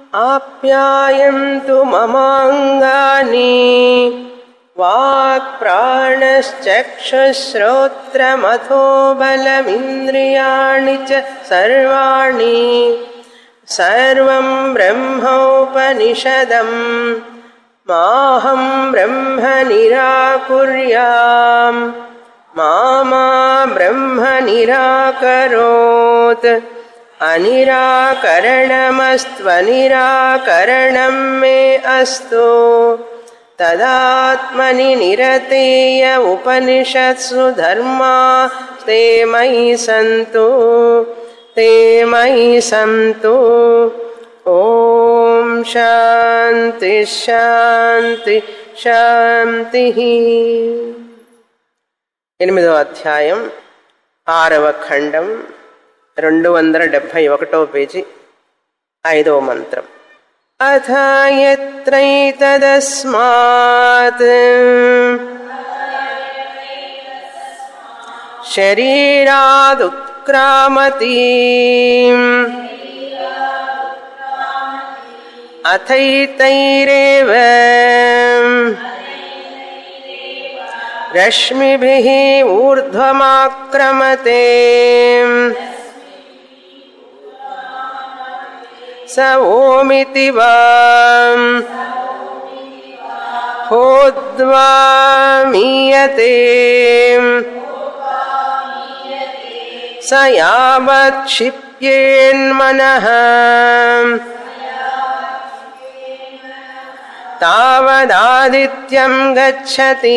आप्यायन्तु ममाङ्गानि वाक्प्राणश्चक्षुश्रोत्रमथो बलमिन्द्रियाणि च सर्वाणि सर्वं ब्रह्मोपनिषदम् माहं ब्रह्म निराकुर्याम् मा मा ब्रह्म निराकरोत् अनिराकरणमस्त्वनिराकरणं मे अस्तु तदात्मनि निरतेय उपनिषत्सु धर्मा ते मयि सन्तु ते मयि सन्तु ॐ शान्ति శాంతి శాంతి ఎనిమిదవ అధ్యాయం ఆరవ ఖండం రెండు వందల డెబ్భై ఒకటో పేజీ ఐదవ మంత్రం అథ ఎత్రైతదస్మాత్ శరీరాదుత్క్రామతి अथैतैरेव रश्मिभिः ऊर्ध्वमाक्रमते स ओमिति वा होद्वामीयते स यावत् क्षिप्येन्मनः तावदादित्यं गच्छति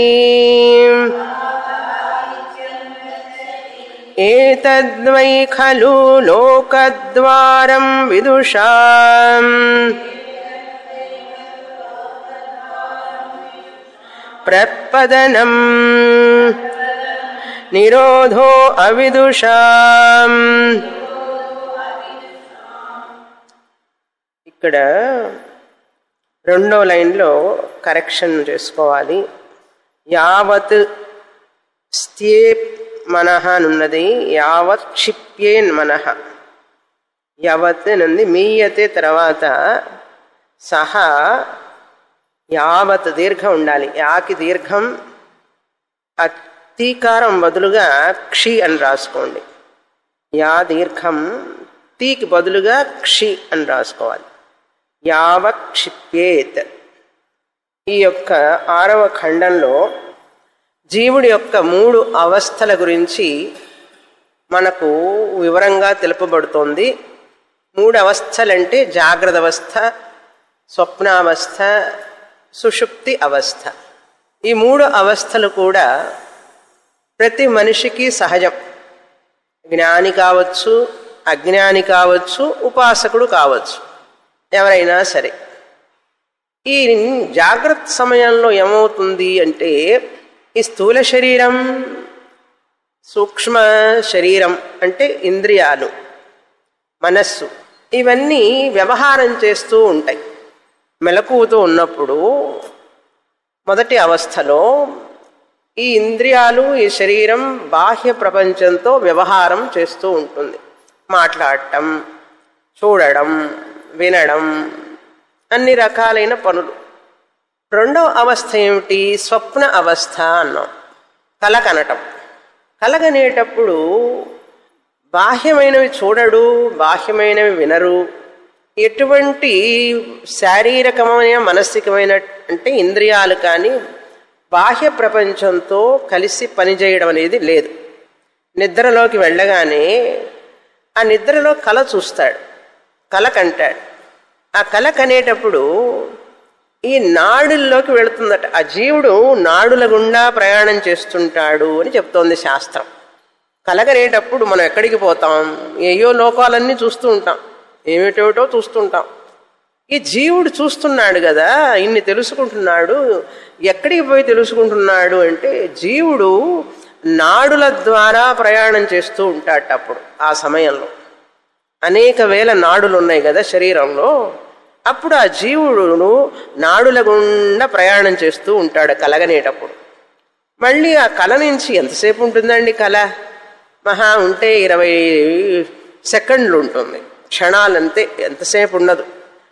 एतद्वै खलु लोकद्वारं विदुषाम् प्रपदनम् निरोधो अविदुषाम् ఇక్కడ రెండో లైన్లో కరెక్షన్ చేసుకోవాలి యావత్ స్థే మనహ అనున్నది యావత్ క్షిప్యేన్ మనహ యావత్ నుంది మీయతే తర్వాత సహా యావత్ దీర్ఘం ఉండాలి యాకి దీర్ఘం అతీకారం బదులుగా క్షి అని రాసుకోండి యా దీర్ఘం తీకి బదులుగా క్షి అని రాసుకోవాలి యావక్షిప్యేత్ ఈ యొక్క ఆరవ ఖండంలో జీవుడి యొక్క మూడు అవస్థల గురించి మనకు వివరంగా తెలుపబడుతోంది మూడు అవస్థలంటే జాగ్రత్త అవస్థ స్వప్నావస్థ సుషుప్తి అవస్థ ఈ మూడు అవస్థలు కూడా ప్రతి మనిషికి సహజం జ్ఞాని కావచ్చు అజ్ఞాని కావచ్చు ఉపాసకుడు కావచ్చు ఎవరైనా సరే ఈ జాగ్రత్త సమయంలో ఏమవుతుంది అంటే ఈ స్థూల శరీరం సూక్ష్మ శరీరం అంటే ఇంద్రియాలు మనస్సు ఇవన్నీ వ్యవహారం చేస్తూ ఉంటాయి మెలకువతో ఉన్నప్పుడు మొదటి అవస్థలో ఈ ఇంద్రియాలు ఈ శరీరం బాహ్య ప్రపంచంతో వ్యవహారం చేస్తూ ఉంటుంది మాట్లాడటం చూడడం వినడం అన్ని రకాలైన పనులు రెండవ అవస్థ ఏమిటి స్వప్న అవస్థ అన్నాం కల కనటం కలగనేటప్పుడు బాహ్యమైనవి చూడడు బాహ్యమైనవి వినరు ఎటువంటి శారీరకమైన మానసికమైన అంటే ఇంద్రియాలు కానీ బాహ్య ప్రపంచంతో కలిసి పనిచేయడం అనేది లేదు నిద్రలోకి వెళ్ళగానే ఆ నిద్రలో కళ చూస్తాడు కళ కంటాడు ఆ కళ కనేటప్పుడు ఈ నాడుల్లోకి వెళుతుందట ఆ జీవుడు నాడుల గుండా ప్రయాణం చేస్తుంటాడు అని చెప్తోంది శాస్త్రం కలగనేటప్పుడు మనం ఎక్కడికి పోతాం ఏయో లోకాలన్నీ చూస్తూ ఉంటాం ఏమిటేమిటో చూస్తుంటాం ఈ జీవుడు చూస్తున్నాడు కదా ఇన్ని తెలుసుకుంటున్నాడు ఎక్కడికి పోయి తెలుసుకుంటున్నాడు అంటే జీవుడు నాడుల ద్వారా ప్రయాణం చేస్తూ ఉంటాడు అప్పుడు ఆ సమయంలో అనేక వేల నాడులు ఉన్నాయి కదా శరీరంలో అప్పుడు ఆ జీవుడును నాడుల గుండా ప్రయాణం చేస్తూ ఉంటాడు కలగనేటప్పుడు మళ్ళీ ఆ కళ నుంచి ఎంతసేపు ఉంటుందండి కళ మహా ఉంటే ఇరవై సెకండ్లు ఉంటుంది క్షణాలంతే ఎంతసేపు ఉండదు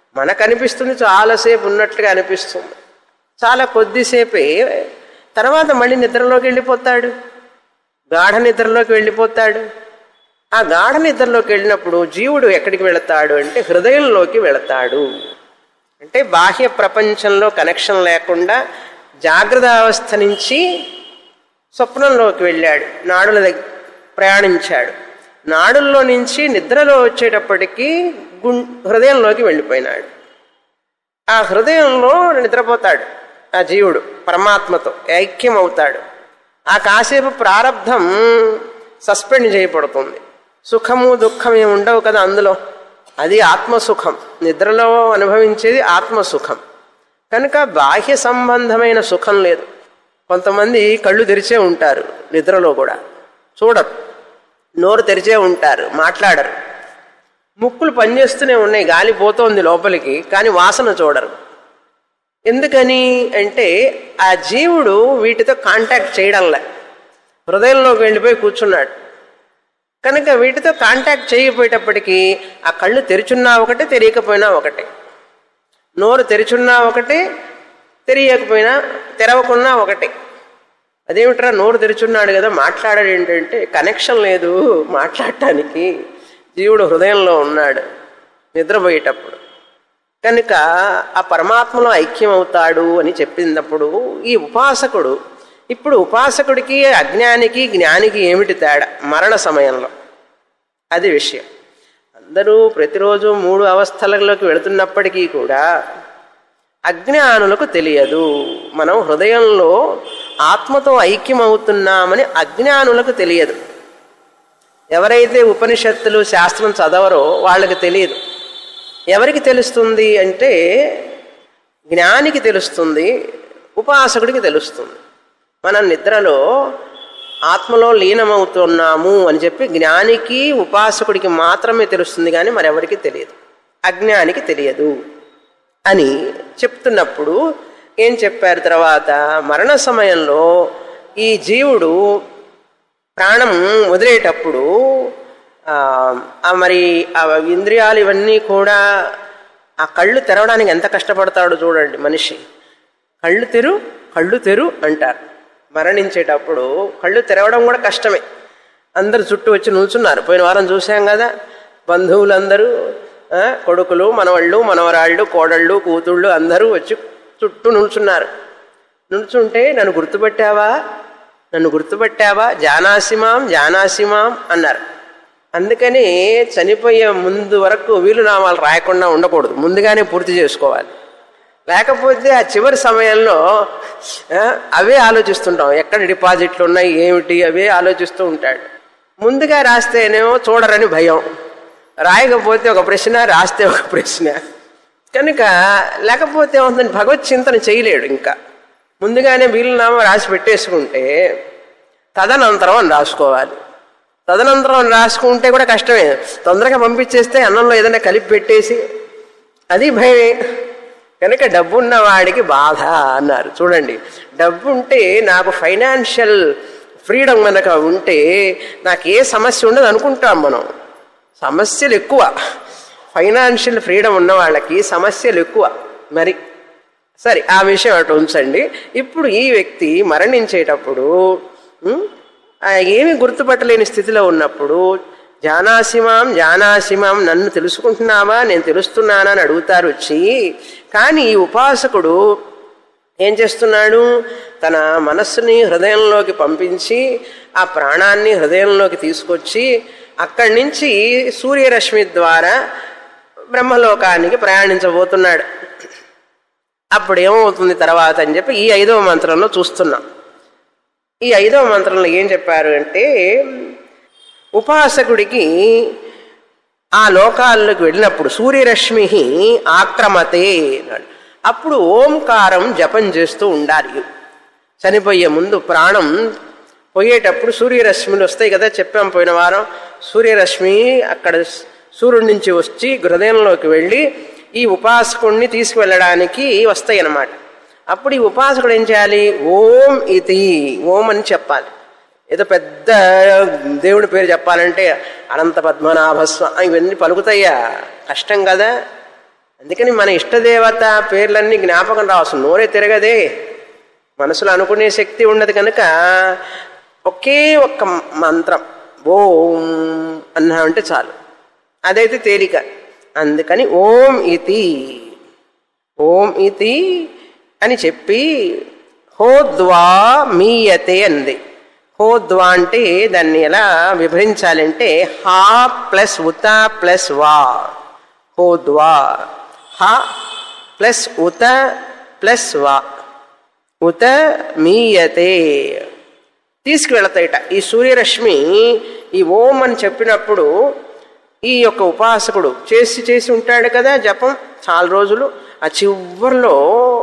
మనకు అనిపిస్తుంది చాలాసేపు ఉన్నట్లుగా అనిపిస్తుంది చాలా కొద్దిసేపే తర్వాత మళ్ళీ నిద్రలోకి వెళ్ళిపోతాడు గాఢ నిద్రలోకి వెళ్ళిపోతాడు ఆ గాఢ నిద్రలోకి వెళ్ళినప్పుడు జీవుడు ఎక్కడికి వెళతాడు అంటే హృదయంలోకి వెళతాడు అంటే బాహ్య ప్రపంచంలో కనెక్షన్ లేకుండా జాగ్రత్త అవస్థ నుంచి స్వప్నంలోకి వెళ్ళాడు నాడుల దగ్గర ప్రయాణించాడు నాడుల్లో నుంచి నిద్రలో వచ్చేటప్పటికి గు హృదయంలోకి వెళ్ళిపోయినాడు ఆ హృదయంలో నిద్రపోతాడు ఆ జీవుడు పరమాత్మతో ఐక్యం అవుతాడు ఆ కాసేపు ప్రారంధం సస్పెండ్ చేయబడుతుంది సుఖము దుఃఖం ఏమి ఉండవు కదా అందులో అది ఆత్మసుఖం నిద్రలో అనుభవించేది ఆత్మసుఖం కనుక బాహ్య సంబంధమైన సుఖం లేదు కొంతమంది కళ్ళు తెరిచే ఉంటారు నిద్రలో కూడా చూడరు నోరు తెరిచే ఉంటారు మాట్లాడరు ముక్కులు పనిచేస్తూనే ఉన్నాయి గాలి పోతోంది లోపలికి కానీ వాసన చూడరు ఎందుకని అంటే ఆ జీవుడు వీటితో కాంటాక్ట్ చేయడంలే హృదయంలోకి వెళ్ళిపోయి కూర్చున్నాడు కనుక వీటితో కాంటాక్ట్ చేయకపోయేటప్పటికీ ఆ కళ్ళు తెరిచున్నా ఒకటే తెలియకపోయినా ఒకటే నోరు తెరిచున్నా ఒకటే తెలియకపోయినా తెరవకున్నా ఒకటే అదేమిట్రా నోరు తెరిచున్నాడు కదా మాట్లాడాడు ఏంటంటే కనెక్షన్ లేదు మాట్లాడటానికి జీవుడు హృదయంలో ఉన్నాడు నిద్రపోయేటప్పుడు కనుక ఆ పరమాత్మలో ఐక్యం అవుతాడు అని చెప్పినప్పుడు ఈ ఉపాసకుడు ఇప్పుడు ఉపాసకుడికి అజ్ఞానికి జ్ఞానికి ఏమిటి తేడా మరణ సమయంలో అది విషయం అందరూ ప్రతిరోజు మూడు అవస్థలలోకి వెళుతున్నప్పటికీ కూడా అజ్ఞానులకు తెలియదు మనం హృదయంలో ఆత్మతో ఐక్యమవుతున్నామని అజ్ఞానులకు తెలియదు ఎవరైతే ఉపనిషత్తులు శాస్త్రం చదవరో వాళ్ళకి తెలియదు ఎవరికి తెలుస్తుంది అంటే జ్ఞానికి తెలుస్తుంది ఉపాసకుడికి తెలుస్తుంది మనం నిద్రలో ఆత్మలో లీనమవుతున్నాము అని చెప్పి జ్ఞానికి ఉపాసకుడికి మాత్రమే తెలుస్తుంది కానీ మరెవరికి తెలియదు అజ్ఞానికి తెలియదు అని చెప్తున్నప్పుడు ఏం చెప్పారు తర్వాత మరణ సమయంలో ఈ జీవుడు ప్రాణం వదిలేటప్పుడు ఆ మరి ఆ ఇంద్రియాలు ఇవన్నీ కూడా ఆ కళ్ళు తెరవడానికి ఎంత కష్టపడతాడో చూడండి మనిషి కళ్ళు తెరు కళ్ళు తెరు అంటారు మరణించేటప్పుడు కళ్ళు తెరవడం కూడా కష్టమే అందరు చుట్టూ వచ్చి నిల్చున్నారు పోయిన వారం చూసాం కదా బంధువులందరూ కొడుకులు మనవాళ్ళు మనవరాళ్ళు కోడళ్ళు కూతుళ్ళు అందరూ వచ్చి చుట్టూ నిల్చున్నారు నిల్చుంటే నన్ను గుర్తుపట్టావా నన్ను గుర్తుపట్టావా జానాసిమాం జానాసిమాం అన్నారు అందుకని చనిపోయే ముందు వరకు వీలునామాలు రాయకుండా ఉండకూడదు ముందుగానే పూర్తి చేసుకోవాలి లేకపోతే ఆ చివరి సమయంలో అవే ఆలోచిస్తుంటాం ఎక్కడ డిపాజిట్లు ఉన్నాయి ఏమిటి అవే ఆలోచిస్తూ ఉంటాడు ముందుగా రాస్తేనేమో చూడరని భయం రాయకపోతే ఒక ప్రశ్న రాస్తే ఒక ప్రశ్న కనుక లేకపోతే ఏమవుతుంది భగవత్ చింతన చేయలేడు ఇంకా ముందుగానే వీలునామా రాసి పెట్టేసుకుంటే తదనంతరం అని రాసుకోవాలి తదనంతరం రాసుకుంటే కూడా కష్టమే తొందరగా పంపించేస్తే అన్నంలో ఏదైనా కలిపి పెట్టేసి అది భయమే కనుక డబ్బున్న వాడికి బాధ అన్నారు చూడండి డబ్బు ఉంటే నాకు ఫైనాన్షియల్ ఫ్రీడమ్ కనుక ఉంటే నాకు ఏ సమస్య ఉండదు అనుకుంటాం మనం సమస్యలు ఎక్కువ ఫైనాన్షియల్ ఫ్రీడమ్ ఉన్న వాళ్ళకి సమస్యలు ఎక్కువ మరి సరే ఆ విషయం అటు ఉంచండి ఇప్పుడు ఈ వ్యక్తి మరణించేటప్పుడు ఏమి గుర్తుపట్టలేని స్థితిలో ఉన్నప్పుడు జానాసిమాం జానాసిమాం నన్ను తెలుసుకుంటున్నావా నేను తెలుస్తున్నానా అని అడుగుతారు వచ్చి కానీ ఈ ఉపాసకుడు ఏం చేస్తున్నాడు తన మనస్సుని హృదయంలోకి పంపించి ఆ ప్రాణాన్ని హృదయంలోకి తీసుకొచ్చి అక్కడి నుంచి సూర్యరశ్మి ద్వారా బ్రహ్మలోకానికి ప్రయాణించబోతున్నాడు అప్పుడు ఏమవుతుంది తర్వాత అని చెప్పి ఈ ఐదవ మంత్రంలో చూస్తున్నాం ఈ ఐదవ మంత్రంలో ఏం చెప్పారు అంటే ఉపాసకుడికి ఆ లోకాల్లోకి వెళ్ళినప్పుడు సూర్యరశ్మి ఆక్రమతే అన్నాడు అప్పుడు ఓంకారం జపం చేస్తూ ఉండాలి చనిపోయే ముందు ప్రాణం పోయేటప్పుడు సూర్యరశ్మిలు వస్తాయి కదా చెప్పాం పోయిన వారం సూర్యరశ్మి అక్కడ సూర్యుడి నుంచి వచ్చి హృదయంలోకి వెళ్ళి ఈ ఉపాసకుడిని తీసుకువెళ్ళడానికి వస్తాయి అన్నమాట అప్పుడు ఈ ఉపాసకుడు ఏం చేయాలి ఓం ఇది ఓం అని చెప్పాలి ఏదో పెద్ద దేవుడి పేరు చెప్పాలంటే అనంత పద్మనాభస్వ ఇవన్నీ పలుకుతాయా కష్టం కదా అందుకని మన ఇష్టదేవత పేర్లన్నీ జ్ఞాపకం రావచ్చు నోరే తిరగదే మనసులో అనుకునే శక్తి ఉండదు కనుక ఒకే ఒక్క మంత్రం ఓం అన్నామంటే చాలు అదైతే తేలిక అందుకని ఓం ఇతి ఓం ఇతి అని చెప్పి హోద్వా మీయతే అంది హోద్వా అంటే దాన్ని ఎలా విభజించాలంటే హా ప్లస్ ఉత ప్లస్ వా హోద్వా హ ప్లస్ ఉత ప్లస్ వా ఉత మీయతే తీసుకువెళతాయిట ఈ సూర్యరశ్మి ఈ ఓం అని చెప్పినప్పుడు ఈ యొక్క ఉపాసకుడు చేసి చేసి ఉంటాడు కదా జపం చాలా రోజులు ఆ చివరిలో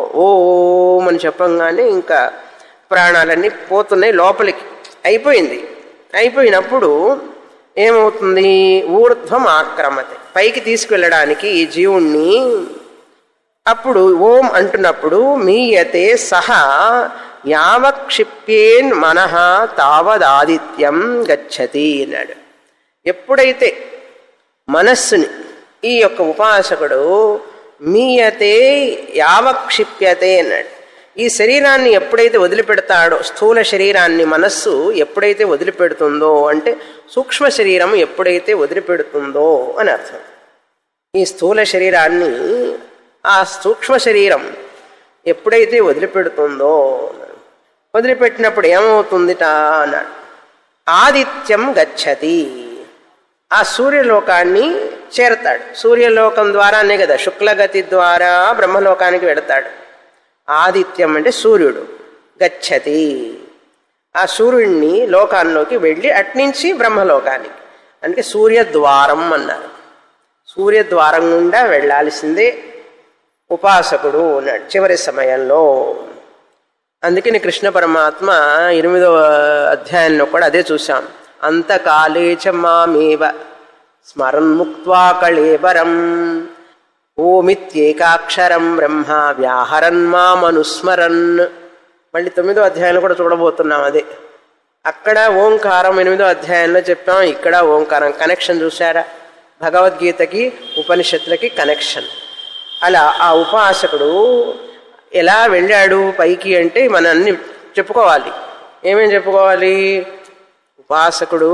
ఓం అని చెప్పంగానే ఇంకా ప్రాణాలన్నీ పోతున్నాయి లోపలికి అయిపోయింది అయిపోయినప్పుడు ఏమవుతుంది ఊర్ధ్వం ఆక్రమతే పైకి తీసుకువెళ్ళడానికి ఈ జీవుణ్ణి అప్పుడు ఓం అంటున్నప్పుడు మీయతే సహా యావక్షిప్యేన్ మనః తావదాదిత్యం గచ్చతి అన్నాడు ఎప్పుడైతే మనస్సుని ఈ యొక్క ఉపాసకుడు మీయతే యావక్షిప్యతే అన్నాడు ఈ శరీరాన్ని ఎప్పుడైతే వదిలిపెడతాడో స్థూల శరీరాన్ని మనస్సు ఎప్పుడైతే వదిలిపెడుతుందో అంటే సూక్ష్మ శరీరం ఎప్పుడైతే వదిలిపెడుతుందో అని అర్థం ఈ స్థూల శరీరాన్ని ఆ సూక్ష్మ శరీరం ఎప్పుడైతే వదిలిపెడుతుందో వదిలిపెట్టినప్పుడు ఏమవుతుందిట అన్నాడు ఆదిత్యం గచ్చతి ఆ సూర్యలోకాన్ని చేరతాడు సూర్యలోకం ద్వారానే కదా శుక్లగతి ద్వారా బ్రహ్మలోకానికి వెడతాడు ఆదిత్యం అంటే సూర్యుడు గచ్చతి ఆ సూర్యుడిని లోకాల్లోకి వెళ్ళి అట్నుంచి బ్రహ్మలోకానికి అంటే సూర్యద్వారం అన్నారు సూర్యద్వారం గుండా వెళ్ళాల్సిందే ఉపాసకుడు అన్నాడు చివరి సమయంలో అందుకని కృష్ణ పరమాత్మ ఎనిమిదవ అధ్యాయంలో కూడా అదే చూశాం అంతకాలే చ మామేవ స్మరన్ ముక్వా కళేబరం ఓమిత్యేకాక్షరం బ్రహ్మ వ్యాహరన్ మామనుస్మరన్ మళ్ళీ తొమ్మిదో అధ్యాయంలో కూడా చూడబోతున్నాం అదే అక్కడ ఓంకారం ఎనిమిదో అధ్యాయంలో చెప్పాం ఇక్కడ ఓంకారం కనెక్షన్ చూసారా భగవద్గీతకి ఉపనిషత్తులకి కనెక్షన్ అలా ఆ ఉపాసకుడు ఎలా వెళ్ళాడు పైకి అంటే మన అన్ని చెప్పుకోవాలి ఏమేం చెప్పుకోవాలి ఉపాసకుడు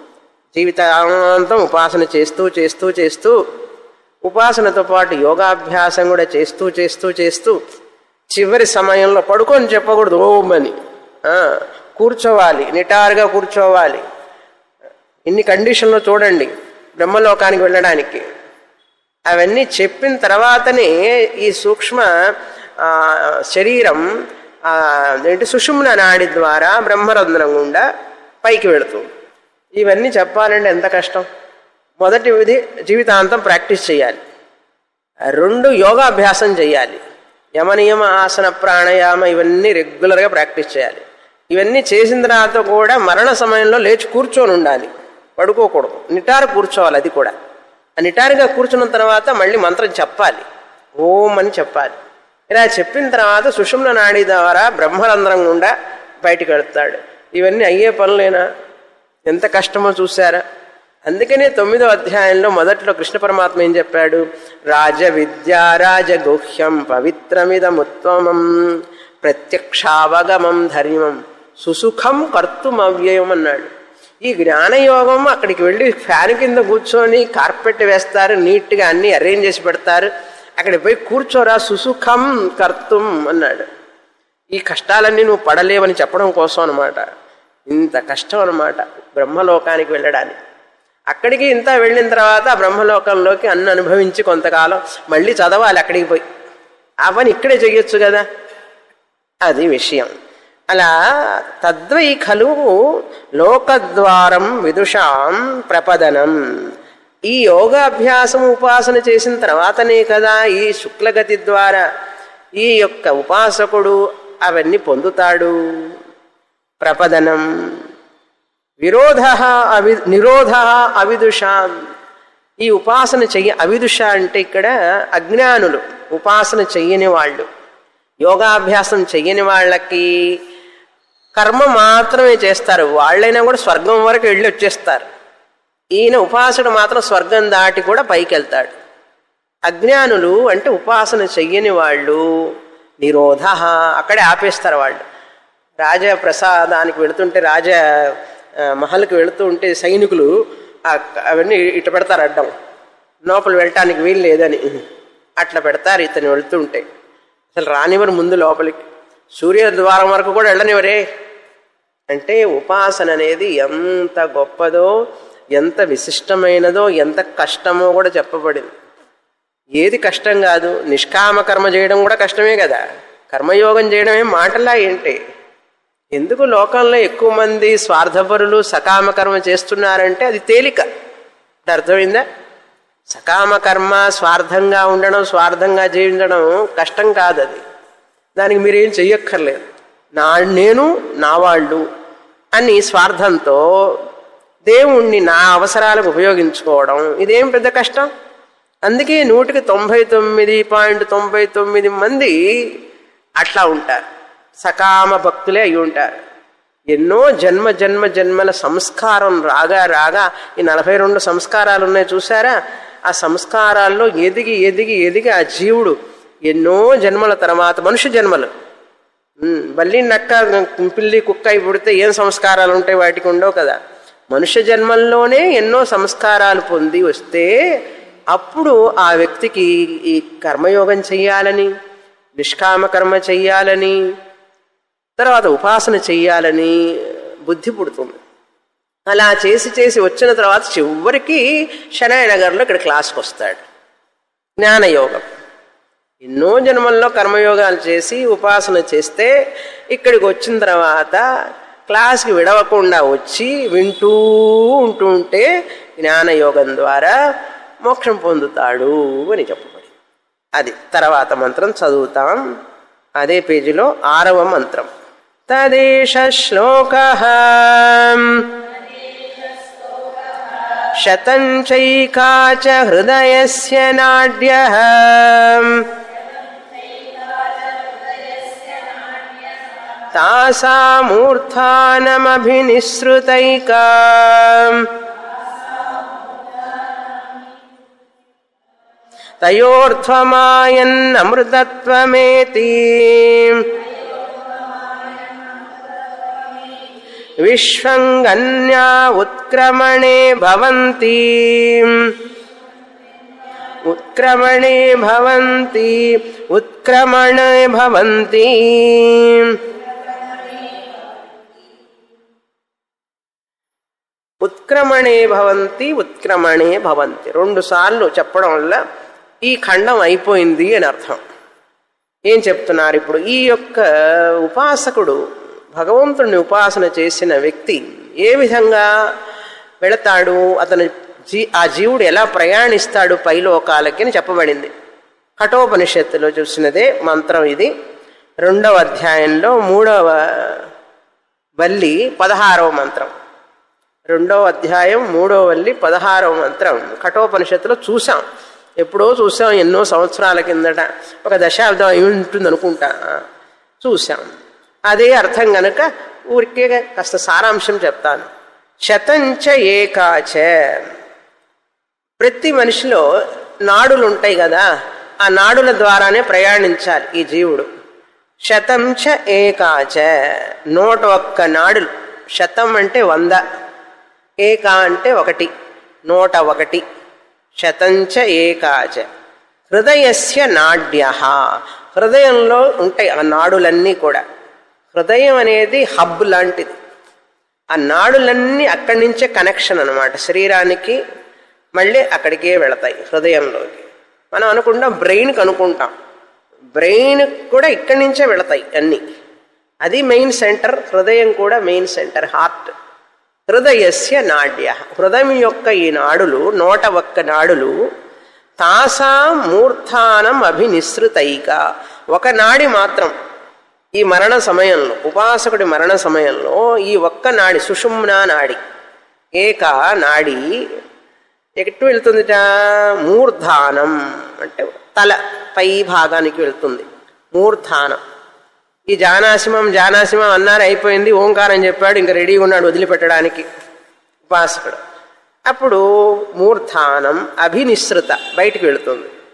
జీవితాంతం ఉపాసన చేస్తూ చేస్తూ చేస్తూ ఉపాసనతో పాటు యోగాభ్యాసం కూడా చేస్తూ చేస్తూ చేస్తూ చివరి సమయంలో పడుకొని చెప్పకూడదు ఓం అని ఆ, కూర్చోవాలి నిటారుగా కూర్చోవాలి ఇన్ని కండిషన్లో చూడండి బ్రహ్మలోకానికి వెళ్ళడానికి అవన్నీ చెప్పిన తర్వాతనే ఈ సూక్ష్మ ఆ, శరీరం ఆ, ఏంటి సుషుమ్న నాడి ద్వారా బ్రహ్మరంధ్రం గుండా పైకి వెళుతుంది ఇవన్నీ చెప్పాలంటే ఎంత కష్టం మొదటి విధి జీవితాంతం ప్రాక్టీస్ చేయాలి రెండు యోగాభ్యాసం చేయాలి యమనియమ ఆసన ప్రాణాయామ ఇవన్నీ రెగ్యులర్గా ప్రాక్టీస్ చేయాలి ఇవన్నీ చేసిన తర్వాత కూడా మరణ సమయంలో లేచి కూర్చొని ఉండాలి పడుకోకూడదు నిటారు కూర్చోవాలి అది కూడా ఆ నిటారుగా కూర్చున్న తర్వాత మళ్ళీ మంత్రం చెప్పాలి ఓం అని చెప్పాలి ఇలా చెప్పిన తర్వాత సుషుమ్న నాడి ద్వారా బ్రహ్మరంధ్రం గుండా బయటికి వెళ్తాడు ఇవన్నీ అయ్యే పనులేనా ఎంత కష్టమో చూసారా అందుకనే తొమ్మిదో అధ్యాయంలో మొదట్లో కృష్ణ పరమాత్మ ఏం చెప్పాడు రాజ విద్యా రాజగుహ్యం పవిత్రమిదముత్తమం ప్రత్యక్షావగమం ధర్మం సుసుఖం కర్తుమవ్యయం అన్నాడు ఈ జ్ఞానయోగం అక్కడికి వెళ్ళి ఫ్యాన్ కింద కూర్చొని కార్పెట్ వేస్తారు నీట్గా అన్ని అరేంజ్ చేసి పెడతారు అక్కడికి పోయి కూర్చోరా సుసుఖం కర్తుం అన్నాడు ఈ కష్టాలన్నీ నువ్వు పడలేవని చెప్పడం కోసం అనమాట ఇంత కష్టం అనమాట బ్రహ్మలోకానికి వెళ్ళడానికి అక్కడికి ఇంత వెళ్ళిన తర్వాత ఆ బ్రహ్మలోకంలోకి అన్ని అనుభవించి కొంతకాలం మళ్ళీ చదవాలి అక్కడికి పోయి ఆ పని ఇక్కడే చెయ్యొచ్చు కదా అది విషయం అలా తద్వై ఖలు లోకద్వారం విదుషాం ప్రపదనం ఈ యోగాభ్యాసం ఉపాసన చేసిన తర్వాతనే కదా ఈ శుక్లగతి ద్వారా ఈ యొక్క ఉపాసకుడు అవన్నీ పొందుతాడు ప్రపదనం విరోధ అవి నిరోధ అవిదుషాం ఈ ఉపాసన చెయ్య అవిదుష అంటే ఇక్కడ అజ్ఞానులు ఉపాసన చెయ్యని వాళ్ళు యోగాభ్యాసం చెయ్యని వాళ్ళకి కర్మ మాత్రమే చేస్తారు వాళ్ళైనా కూడా స్వర్గం వరకు వెళ్ళి వచ్చేస్తారు ఈయన ఉపాసకుడు మాత్రం స్వర్గం దాటి కూడా పైకి వెళ్తాడు అజ్ఞానులు అంటే ఉపాసన చెయ్యని వాళ్ళు నిరోధ అక్కడే ఆపేస్తారు వాళ్ళు రాజా ప్రసాదానికి వెళుతుంటే రాజా ఆ, మహల్కి వెళుతూ ఉంటే సైనికులు ఆ క- అవన్నీ ఇట్ట పెడతారు అడ్డం లోపల వెళ్ళటానికి వీలు లేదని అట్లా పెడతారు ఇతను వెళుతుంటే అసలు రానివ్వరు ముందు లోపలికి సూర్య ద్వారం వరకు కూడా వెళ్ళనివరే అంటే ఉపాసన అనేది ఎంత గొప్పదో ఎంత విశిష్టమైనదో ఎంత కష్టమో కూడా చెప్పబడింది ఏది కష్టం కాదు నిష్కామ కర్మ చేయడం కూడా కష్టమే కదా కర్మయోగం చేయడం ఏం మాటలా ఏంటి ఎందుకు లోకంలో ఎక్కువ మంది స్వార్థపరులు సకామ కర్మ చేస్తున్నారంటే అది తేలిక అంటే అర్థమైందా సకామ కర్మ స్వార్థంగా ఉండడం స్వార్థంగా జీవించడం కష్టం కాదు అది దానికి మీరేం చెయ్యక్కర్లేదు నా నేను నా వాళ్ళు అని స్వార్థంతో దేవుణ్ణి నా అవసరాలకు ఉపయోగించుకోవడం ఇదేం పెద్ద కష్టం అందుకే నూటికి తొంభై తొమ్మిది పాయింట్ తొంభై తొమ్మిది మంది అట్లా ఉంటారు సకామ భక్తులే అయి ఉంటారు ఎన్నో జన్మ జన్మ జన్మల సంస్కారం రాగా రాగా ఈ నలభై రెండు సంస్కారాలు ఉన్నాయి చూసారా ఆ సంస్కారాల్లో ఎదిగి ఎదిగి ఎదిగి ఆ జీవుడు ఎన్నో జన్మల తర్వాత మనుష్య జన్మలు ఉమ్, బల్లి నక్క పిల్లి కుక్క అయి పుడితే ఏం సంస్కారాలు ఉంటాయి వాటికి ఉండవు కదా మనుష్య జన్మల్లోనే ఎన్నో సంస్కారాలు పొంది వస్తే అప్పుడు ఆ వ్యక్తికి ఈ కర్మయోగం చెయ్యాలని నిష్కామ కర్మ చెయ్యాలని తర్వాత ఉపాసన చెయ్యాలని బుద్ధి పుడుతుంది అలా చేసి చేసి వచ్చిన తర్వాత చివరికి శనాయ నగర్లో ఇక్కడ క్లాస్కి వస్తాడు జ్ఞానయోగం ఎన్నో జన్మల్లో కర్మయోగాలు చేసి ఉపాసన చేస్తే ఇక్కడికి వచ్చిన తర్వాత క్లాస్కి విడవకుండా వచ్చి వింటూ ఉంటూ ఉంటే జ్ఞానయోగం ద్వారా మోక్షం పొందుతాడు అని చెప్పబడి అది తర్వాత మంత్రం చదువుతాం అదే పేజీలో ఆరవ మంత్రం తదేశ శ్లోక శతం చైకా చ హృదయస్య నాడ్య తాసామూర్ధానమభినిసృతైకా తయోర్ధ్వమాయన్నమృతత్వమేతి విశ్వంగన్యా ఉత్క్రమణే భవంతి ఉత్క్రమణే భవంతి ఉత్క్రమణే భవంతి ఉత్క్రమణే భవంతి ఉత్క్రమణే భవంతి రెండు సార్లు చెప్పడం వల్ల ఈ ఖండం అయిపోయింది అని అర్థం ఏం చెప్తున్నారు ఇప్పుడు ఈ యొక్క ఉపాసకుడు భగవంతుడిని ఉపాసన చేసిన వ్యక్తి ఏ విధంగా వెళతాడు అతను జీ ఆ జీవుడు ఎలా ప్రయాణిస్తాడు పైలోకాలకి అని చెప్పబడింది కఠోపనిషత్తులో చూసినదే మంత్రం ఇది రెండవ అధ్యాయంలో మూడవ వల్లి పదహారవ మంత్రం రెండవ అధ్యాయం మూడవ వల్లి పదహారవ మంత్రం కఠోపనిషత్తులో చూసాం ఎప్పుడో చూసాం ఎన్నో సంవత్సరాల కిందట ఒక దశాబ్దం అయి ఉంటుంది అనుకుంటా చూసాం అదే అర్థం గనక ఊరికే కాస్త సారాంశం చెప్తాను శతంచ ఏకాచ ప్రతి మనిషిలో నాడులు ఉంటాయి కదా ఆ నాడుల ద్వారానే ప్రయాణించాలి ఈ జీవుడు శతంచ ఏకాచ నూట ఒక్క నాడులు శతం అంటే వంద ఏకా అంటే ఒకటి నూట ఒకటి శతంచ ఏకాచ హృదయస్య నాడ్య హృదయంలో ఉంటాయి ఆ నాడులన్నీ కూడా హృదయం అనేది హబ్ లాంటిది ఆ నాడులన్నీ అక్కడి నుంచే కనెక్షన్ అనమాట శరీరానికి మళ్ళీ అక్కడికే వెళతాయి హృదయంలోకి మనం అనుకుంటాం బ్రెయిన్కి అనుకుంటాం బ్రెయిన్ కూడా ఇక్కడి నుంచే వెళతాయి అన్నీ అది మెయిన్ సెంటర్ హృదయం కూడా మెయిన్ సెంటర్ హార్ట్ హృదయస్య నాడ్య హృదయం యొక్క ఈ నాడులు నోట ఒక్క నాడులు తాసా మూర్ధానం అభినిసృతైక ఒక నాడి మాత్రం ఈ మరణ సమయంలో ఉపాసకుడి మరణ సమయంలో ఈ ఒక్క నాడి సుషుమ్నా నాడి ఏక నాడి ఎటు వెళ్తుందిట మూర్ధానం అంటే తల పై భాగానికి వెళ్తుంది మూర్ధానం ఈ జానాసిమం జానాసిమం అన్నారు అయిపోయింది ఓంకారం చెప్పాడు ఇంకా రెడీగా ఉన్నాడు వదిలిపెట్టడానికి ఉపాసకుడు అప్పుడు మూర్ధానం అభినిసృత బయటికి వెళుతుంది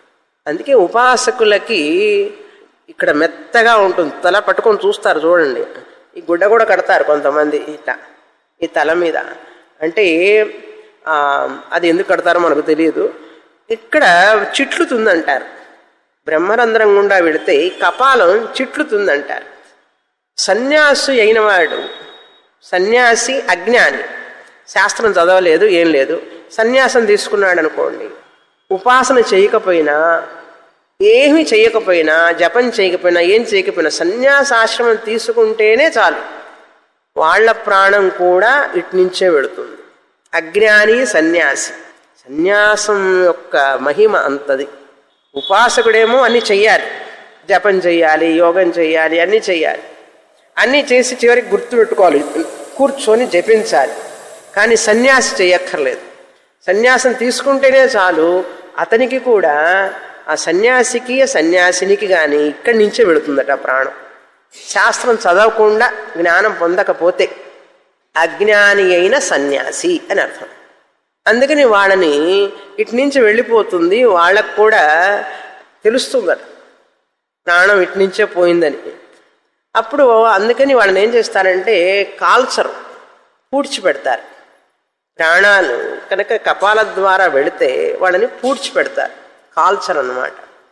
అందుకే ఉపాసకులకి ఇక్కడ మెత్తగా ఉంటుంది తల పట్టుకొని చూస్తారు చూడండి ఈ గుడ్డ కూడా కడతారు కొంతమంది ఇట్లా ఈ తల మీద అంటే ఆ, అది ఎందుకు కడతారో మనకు తెలియదు ఇక్కడ చిట్లుతుందంటారు బ్రహ్మరంధ్రం గుండా వెళితే ఈ కపాలం చిట్లుతుందంటారు సన్యాసి అయినవాడు సన్యాసి అజ్ఞాని శాస్త్రం చదవలేదు ఏం లేదు సన్యాసం తీసుకున్నాడు అనుకోండి ఉపాసన చేయకపోయినా ఏమీ చేయకపోయినా జపం చేయకపోయినా ఏం చేయకపోయినా సన్యాసాశ్రమం తీసుకుంటేనే చాలు వాళ్ళ ప్రాణం కూడా ఇట్నుంచే వెళుతుంది అజ్ఞాని సన్యాసి సన్యాసం యొక్క మహిమ అంతది ఉపాసకుడేమో అన్ని చెయ్యాలి జపం చెయ్యాలి యోగం చెయ్యాలి అన్నీ చెయ్యాలి అన్నీ చేసి చివరికి గుర్తుపెట్టుకోవాలి కూర్చొని జపించాలి కానీ సన్యాసి చేయక్కర్లేదు సన్యాసం తీసుకుంటేనే చాలు అతనికి కూడా ఆ సన్యాసికి ఆ సన్యాసినికి కానీ ఇక్కడి నుంచే వెళుతుందట ఆ ప్రాణం శాస్త్రం చదవకుండా జ్ఞానం పొందకపోతే అజ్ఞాని అయిన సన్యాసి అని అర్థం అందుకని వాళ్ళని ఇటు నుంచి వెళ్ళిపోతుంది వాళ్ళకు కూడా తెలుస్తుందట ప్రాణం ఇటు నుంచే పోయిందని అప్పుడు అందుకని వాళ్ళని ఏం చేస్తారంటే కాల్చరు పూడ్చిపెడతారు ప్రాణాలు కనుక కపాల ద్వారా వెళితే వాళ్ళని పూడ్చిపెడతారు కాల్చరు అన్నమాట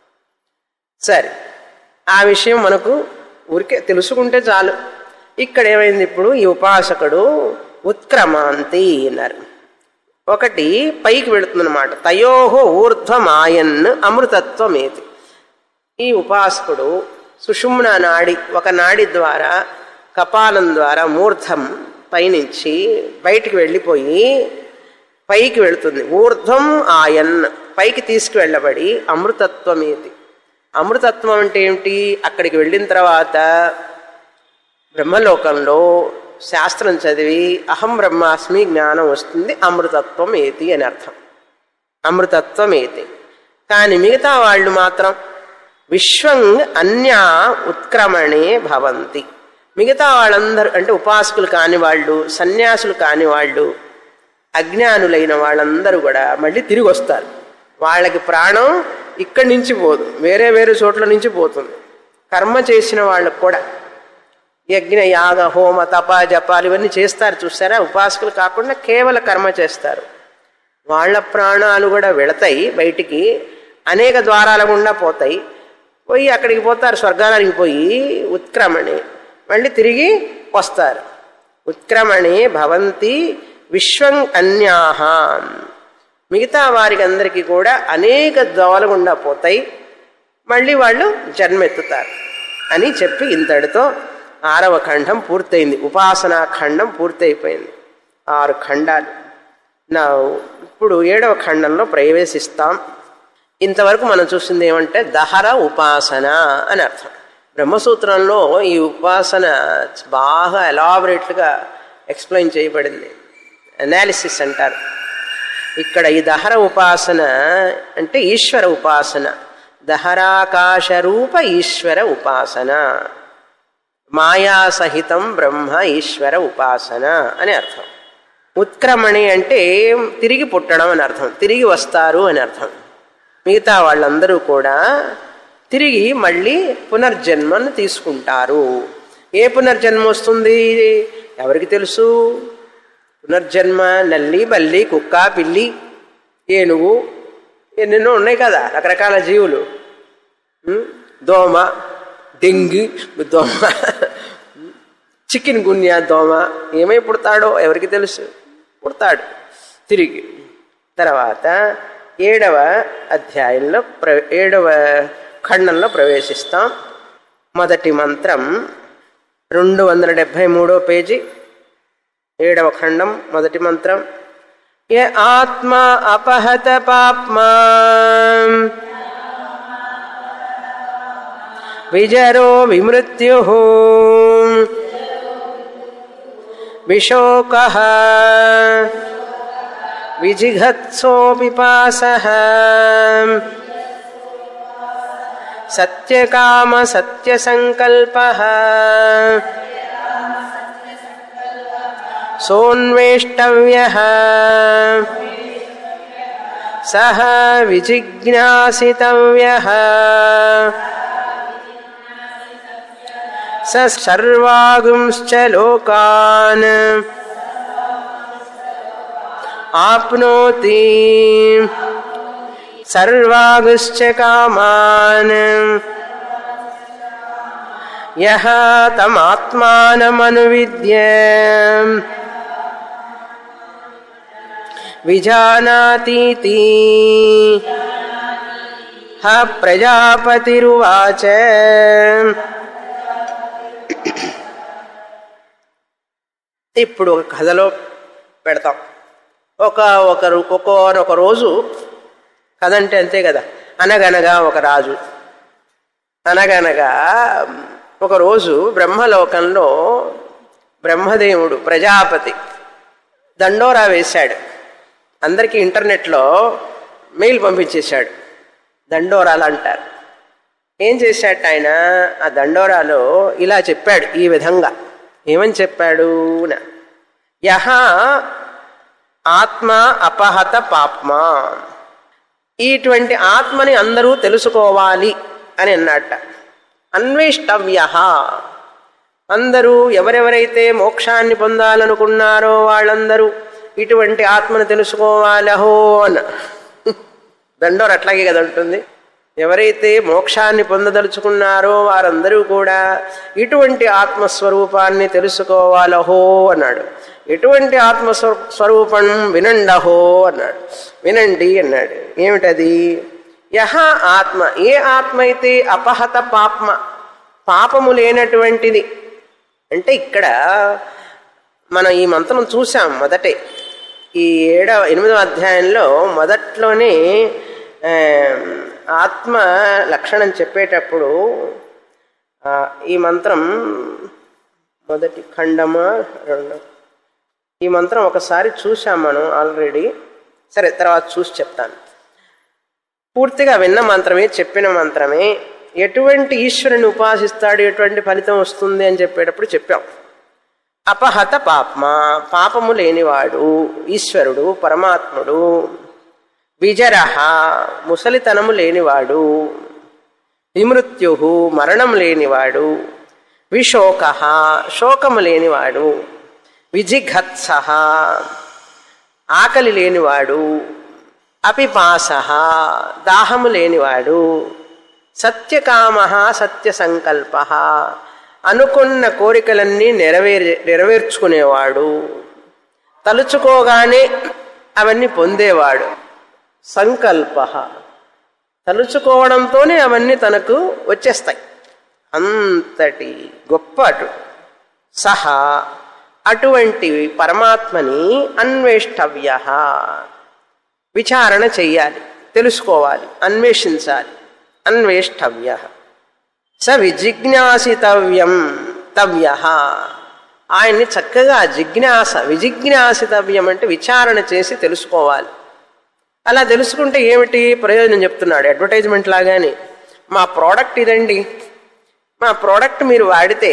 సరే ఆ విషయం మనకు ఊరికే తెలుసుకుంటే చాలు ఇక్కడ ఏమైంది ఇప్పుడు ఈ ఉపాసకుడు ఉత్క్రమాంతి అన్నారు ఒకటి పైకి వెళుతుందన్నమాట తయోహో ఊర్ధ్వమాయన్ అమృతత్వమేతి ఈ ఉపాసకుడు సుషుమ్న నాడి ఒక నాడి ద్వారా కపాలం ద్వారా మూర్ధం పైనుంచి బయటికి వెళ్ళిపోయి పైకి వెళుతుంది ఊర్ధ్వం ఆయన్ పైకి తీసుకువెళ్ళబడి అమృతత్వమేది అమృతత్వం అంటే ఏమిటి అక్కడికి వెళ్ళిన తర్వాత బ్రహ్మలోకంలో శాస్త్రం చదివి అహం బ్రహ్మాస్మి జ్ఞానం వస్తుంది అమృతత్వం ఏతి అని అర్థం అమృతత్వం ఏతి కానీ మిగతా వాళ్ళు మాత్రం విశ్వం అన్యా ఉత్క్రమణే భవంతి మిగతా వాళ్ళందరూ అంటే ఉపాసకులు కాని వాళ్ళు సన్యాసులు కాని వాళ్ళు అజ్ఞానులైన వాళ్ళందరూ కూడా మళ్ళీ తిరిగి వస్తారు వాళ్ళకి ప్రాణం ఇక్కడి నుంచి పోదు వేరే వేరే చోట్ల నుంచి పోతుంది కర్మ చేసిన వాళ్ళకు కూడా యజ్ఞ యాగ హోమ తప జపాలు ఇవన్నీ చేస్తారు చూస్తారా ఉపాసకులు కాకుండా కేవల కర్మ చేస్తారు వాళ్ళ ప్రాణాలు కూడా వెళతాయి బయటికి అనేక ద్వారాల గుండా పోతాయి పోయి అక్కడికి పోతారు స్వర్గానికి పోయి ఉత్క్రమణి మళ్ళీ తిరిగి వస్తారు ఉత్క్రమణే భవంతి విశ్వం అన్యాహ మిగతా వారికి అందరికీ కూడా అనేక దోవల గుండా పోతాయి మళ్ళీ వాళ్ళు జన్మెత్తుతారు అని చెప్పి ఇంతటితో ఆరవ ఖండం పూర్తయింది ఉపాసనా ఖండం పూర్తయిపోయింది ఆరు ఖండాలు నా ఇప్పుడు ఏడవ ఖండంలో ప్రవేశిస్తాం ఇంతవరకు మనం చూసింది ఏమంటే దహర ఉపాసన అని అర్థం బ్రహ్మసూత్రంలో ఈ ఉపాసన బాగా ఎలాబరేట్గా ఎక్స్ప్లెయిన్ చేయబడింది అనాలిసిస్ అంటారు ఇక్కడ ఈ దహర ఉపాసన అంటే ఈశ్వర ఉపాసన దహరాకాశ రూప ఈశ్వర ఉపాసన మాయా సహితం బ్రహ్మ ఈశ్వర ఉపాసన అని అర్థం ఉత్క్రమణి అంటే తిరిగి పుట్టడం అని అర్థం తిరిగి వస్తారు అని అర్థం మిగతా వాళ్ళందరూ కూడా తిరిగి మళ్ళీ పునర్జన్మను తీసుకుంటారు ఏ పునర్జన్మ వస్తుంది ఎవరికి తెలుసు పునర్జన్మ నల్లి బల్లి కుక్క పిల్లి ఏనుగు ఎన్నెన్నో ఉన్నాయి కదా రకరకాల జీవులు ఉం? దోమ డెంగ్యూ దోమ చికెన్ గున్యా దోమ ఏమై పుడతాడో ఎవరికి తెలుసు పుడతాడు తిరిగి తర్వాత ఏడవ అధ్యాయంలో ప్ర ఏడవ ఖండంలో ప్రవేశిస్తాం మొదటి మంత్రం రెండు వందల డెబ్భై మూడో పేజీ ఏడవ ఖండం మొదటి మంత్రం ఏ ఆత్మ అపహత పాప్మా విజరో విమృత్యు విశోక విజిఘత్సో పిపాస సత్యకామ సత్యసంకల్ప సోన్వేష్టవ్య సహ విజిజ్ఞాసితవ్య స సర్వాగుంశ్చ లోకాన్ ఆప్నోతి సర్వాగుశ్చ కామాన్ యహ తమాత్మానమనువిద్య విజానాతీతి హ ప్రజాపతిరువాచ ఇప్పుడు ఒక కథలో పెడతాం ఒక ఒకరు ఒక రోజు కథ అంటే అంతే కదా అనగనగా ఒక రాజు అనగనగా ఒకరోజు బ్రహ్మలోకంలో బ్రహ్మదేవుడు ప్రజాపతి దండోరా వేశాడు అందరికీ ఇంటర్నెట్లో మెయిల్ పంపించేశాడు దండోరాలు అంటారు ఏం చేశాడు ఆయన ఆ దండోరాలో ఇలా చెప్పాడు ఈ విధంగా ఏమని చెప్పాడు యహ ఆత్మ అపహత పాప్మ ఇటువంటి ఆత్మని అందరూ తెలుసుకోవాలి అని అన్నట్ట అన్వేష్టవ్య అందరూ ఎవరెవరైతే మోక్షాన్ని పొందాలనుకున్నారో వాళ్ళందరూ ఇటువంటి ఆత్మను తెలుసుకోవాలహో అన్న దండోర్ అట్లాగే కదా ఉంటుంది ఎవరైతే మోక్షాన్ని పొందదలుచుకున్నారో వారందరూ కూడా ఇటువంటి ఆత్మస్వరూపాన్ని తెలుసుకోవాలహో అన్నాడు ఎటువంటి ఆత్మస్వ స్వరూపం వినండహో అన్నాడు వినండి అన్నాడు ఏమిటది యహ ఆత్మ ఏ ఆత్మ అయితే అపహత పాప్మ పాపము లేనటువంటిది అంటే ఇక్కడ మనం ఈ మంత్రం చూసాం మొదటే ఈ ఏడవ ఎనిమిదవ అధ్యాయంలో మొదట్లోనే ఆత్మ లక్షణం చెప్పేటప్పుడు ఈ మంత్రం మొదటి ఖండమా రెండు ఈ మంత్రం ఒకసారి చూసాం మనం ఆల్రెడీ సరే తర్వాత చూసి చెప్తాను పూర్తిగా విన్న మంత్రమే చెప్పిన మంత్రమే ఎటువంటి ఈశ్వరుని ఉపాసిస్తాడు ఎటువంటి ఫలితం వస్తుంది అని చెప్పేటప్పుడు చెప్పాం అపహత పాప్మ పాపము లేనివాడు ఈశ్వరుడు పరమాత్ముడు విజరహ ముసలితనము లేనివాడు విమృత్యు మరణం లేనివాడు విశోక శోకము లేనివాడు విజిఘత్స ఆకలి లేనివాడు అపిపాస దాహము లేనివాడు సత్యకామ సత్య సంకల్ప అనుకున్న కోరికలన్నీ నెరవేర్ నెరవేర్చుకునేవాడు తలుచుకోగానే అవన్నీ పొందేవాడు సంకల్ప తలుచుకోవడంతోనే అవన్నీ తనకు వచ్చేస్తాయి అంతటి గొప్ప అటు సహా అటువంటి పరమాత్మని అన్వేష్టవ్య విచారణ చెయ్యాలి తెలుసుకోవాలి అన్వేషించాలి అన్వేష్టవ్య స విజిజ్ఞాసితవ్యం తవ్య ఆయన్ని చక్కగా జిజ్ఞాస విజిజ్ఞాసితవ్యం అంటే విచారణ చేసి తెలుసుకోవాలి అలా తెలుసుకుంటే ఏమిటి ప్రయోజనం చెప్తున్నాడు అడ్వర్టైజ్మెంట్ లాగానే మా ప్రోడక్ట్ ఇదండి మా ప్రోడక్ట్ మీరు వాడితే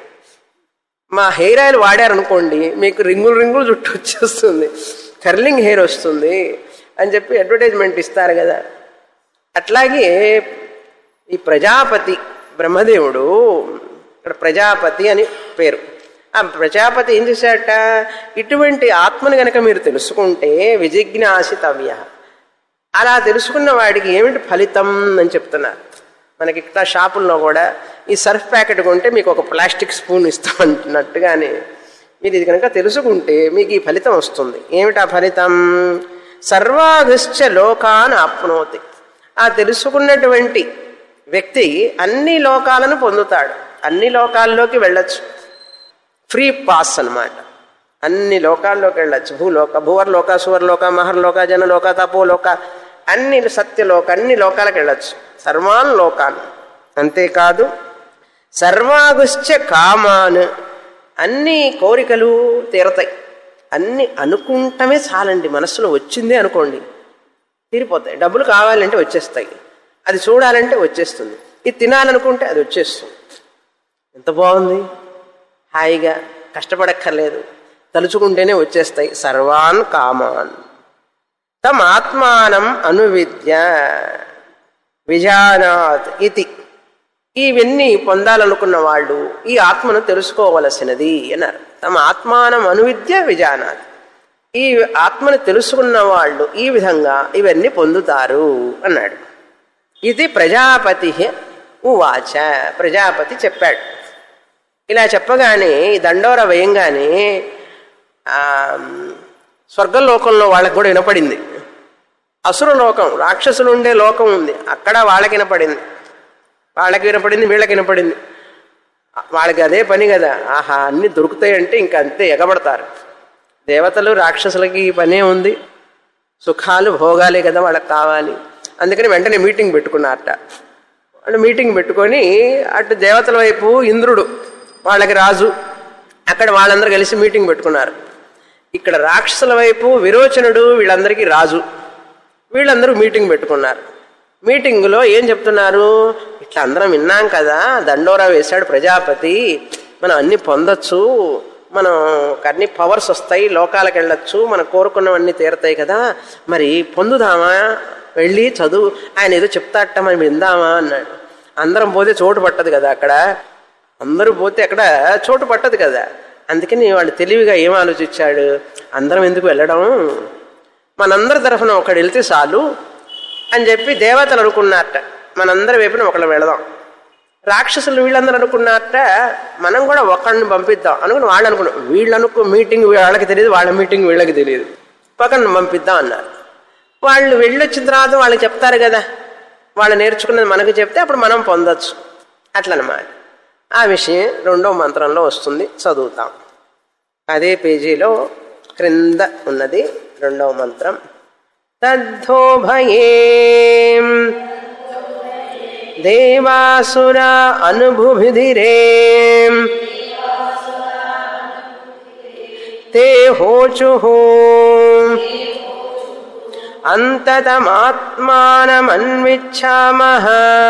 మా హెయిర్ ఆయిల్ వాడారనుకోండి మీకు రింగులు రింగులు జుట్టు వచ్చేస్తుంది కర్లింగ్ హెయిర్ వస్తుంది అని చెప్పి అడ్వర్టైజ్మెంట్ ఇస్తారు కదా అట్లాగే ఈ ప్రజాపతి బ్రహ్మదేవుడు ఇక్కడ ప్రజాపతి అని పేరు ఆ ప్రజాపతి ఏం చేశాడట ఇటువంటి ఆత్మను గనక మీరు తెలుసుకుంటే విజిజ్ఞాసితవ్య అలా తెలుసుకున్న వాడికి ఏమిటి ఫలితం అని చెప్తున్నారు మనకి ఇట్లా షాపుల్లో కూడా ఈ సర్ఫ్ ప్యాకెట్ కొంటే మీకు ఒక ప్లాస్టిక్ స్పూన్ ఇస్తామంటున్నట్టుగానే మీరు ఇది కనుక తెలుసుకుంటే మీకు ఈ ఫలితం వస్తుంది ఏమిటా ఫలితం సర్వాధిశ్చ లోకాన్ ఆప్నోతి ఆ తెలుసుకున్నటువంటి వ్యక్తి అన్ని లోకాలను పొందుతాడు అన్ని లోకాల్లోకి వెళ్ళొచ్చు ఫ్రీ పాస్ అన్నమాట అన్ని లోకాల్లోకి వెళ్ళొచ్చు భూలోక భూవర్లోక సువర్లోక మహర్లోక జనలోక తపోలోక అన్ని సత్యలోక అన్ని లోకాలకు వెళ్ళొచ్చు సర్వాన్ లోకాన్ అంతేకాదు సర్వాగుశ్చ కామాన్ అన్ని కోరికలు తీరతాయి అన్ని అనుకుంటమే చాలండి మనస్సులో వచ్చిందే అనుకోండి తీరిపోతాయి డబ్బులు కావాలంటే వచ్చేస్తాయి అది చూడాలంటే వచ్చేస్తుంది ఇది తినాలనుకుంటే అది వచ్చేస్తుంది ఎంత బాగుంది హాయిగా కష్టపడక్కర్లేదు తలుచుకుంటేనే వచ్చేస్తాయి సర్వాన్ కామాన్ తమ ఆత్మానం అనువిద్య విజానాత్ ఇది ఇవన్నీ పొందాలనుకున్న వాళ్ళు ఈ ఆత్మను తెలుసుకోవలసినది అన్నారు తమ ఆత్మానం అనువిద్య విజానాత్ ఈ ఆత్మను తెలుసుకున్న వాళ్ళు ఈ విధంగా ఇవన్నీ పొందుతారు అన్నాడు ఇది ప్రజాపతి ఉవాచ ప్రజాపతి చెప్పాడు ఇలా చెప్పగానే ఈ దండోర వేయంగానే ఆ, స్వర్గలోకంలో వాళ్ళకు కూడా వినపడింది అసుర లోకం రాక్షసులు ఉండే లోకం ఉంది అక్కడ వాళ్ళకి వినపడింది వాళ్ళకి వినపడింది వీళ్ళకి వినపడింది వాళ్ళకి అదే పని కదా ఆహా అన్ని దొరుకుతాయంటే ఇంక అంతే ఎగబడతారు దేవతలు రాక్షసులకి ఈ పనే ఉంది సుఖాలు భోగాలే కదా వాళ్ళకి కావాలి అందుకని వెంటనే మీటింగ్ పెట్టుకున్నారట వాళ్ళు మీటింగ్ పెట్టుకొని అటు దేవతల వైపు ఇంద్రుడు వాళ్ళకి రాజు అక్కడ వాళ్ళందరూ కలిసి మీటింగ్ పెట్టుకున్నారు ఇక్కడ రాక్షసుల వైపు విరోచనుడు వీళ్ళందరికీ రాజు వీళ్ళందరూ మీటింగ్ పెట్టుకున్నారు మీటింగులో ఏం చెప్తున్నారు ఇట్లా అందరం విన్నాం కదా దండోరా వేశాడు ప్రజాపతి మనం అన్ని పొందొచ్చు మనం అన్ని పవర్స్ వస్తాయి లోకాలకు వెళ్ళొచ్చు మనం కోరుకున్నవన్నీ తీరతాయి కదా మరి పొందుదామా వెళ్ళి చదువు ఆయన ఏదో చెప్తాట మనం విందామా అన్నాడు అందరం పోతే చోటు పట్టదు కదా అక్కడ అందరూ పోతే అక్కడ చోటు పట్టదు కదా అందుకని వాళ్ళు తెలివిగా ఏం ఆలోచించాడు అందరం ఎందుకు వెళ్ళడం మనందరి తరఫున ఒకడు వెళ్తే చాలు అని చెప్పి దేవతలు అనుకున్నారట మనందరి వైపున ఒకళ్ళు వెళదాం రాక్షసులు వీళ్ళందరూ అనుకున్నారట మనం కూడా ఒకరిని పంపిద్దాం అనుకుని వాళ్ళు అనుకున్నాం వీళ్ళు అనుకో మీటింగ్ వాళ్ళకి తెలియదు వాళ్ళ మీటింగ్ వీళ్ళకి తెలియదు ఒకరిని పంపిద్దాం అన్నారు వాళ్ళు వెళ్ళొచ్చిన తర్వాత వాళ్ళకి చెప్తారు కదా వాళ్ళు నేర్చుకున్నది మనకు చెప్తే అప్పుడు మనం పొందొచ్చు అట్లనమాట ఆ విషయం రెండో మంత్రంలో వస్తుంది చదువుతాం అదే పేజీలో క్రింద ఉన్నది రెండవ మంత్రం తద్ధోభయే దేవాసుర అనుభుభిధిరే తే హోచుః అంతతమాత్మానమన్విచ్ఛామః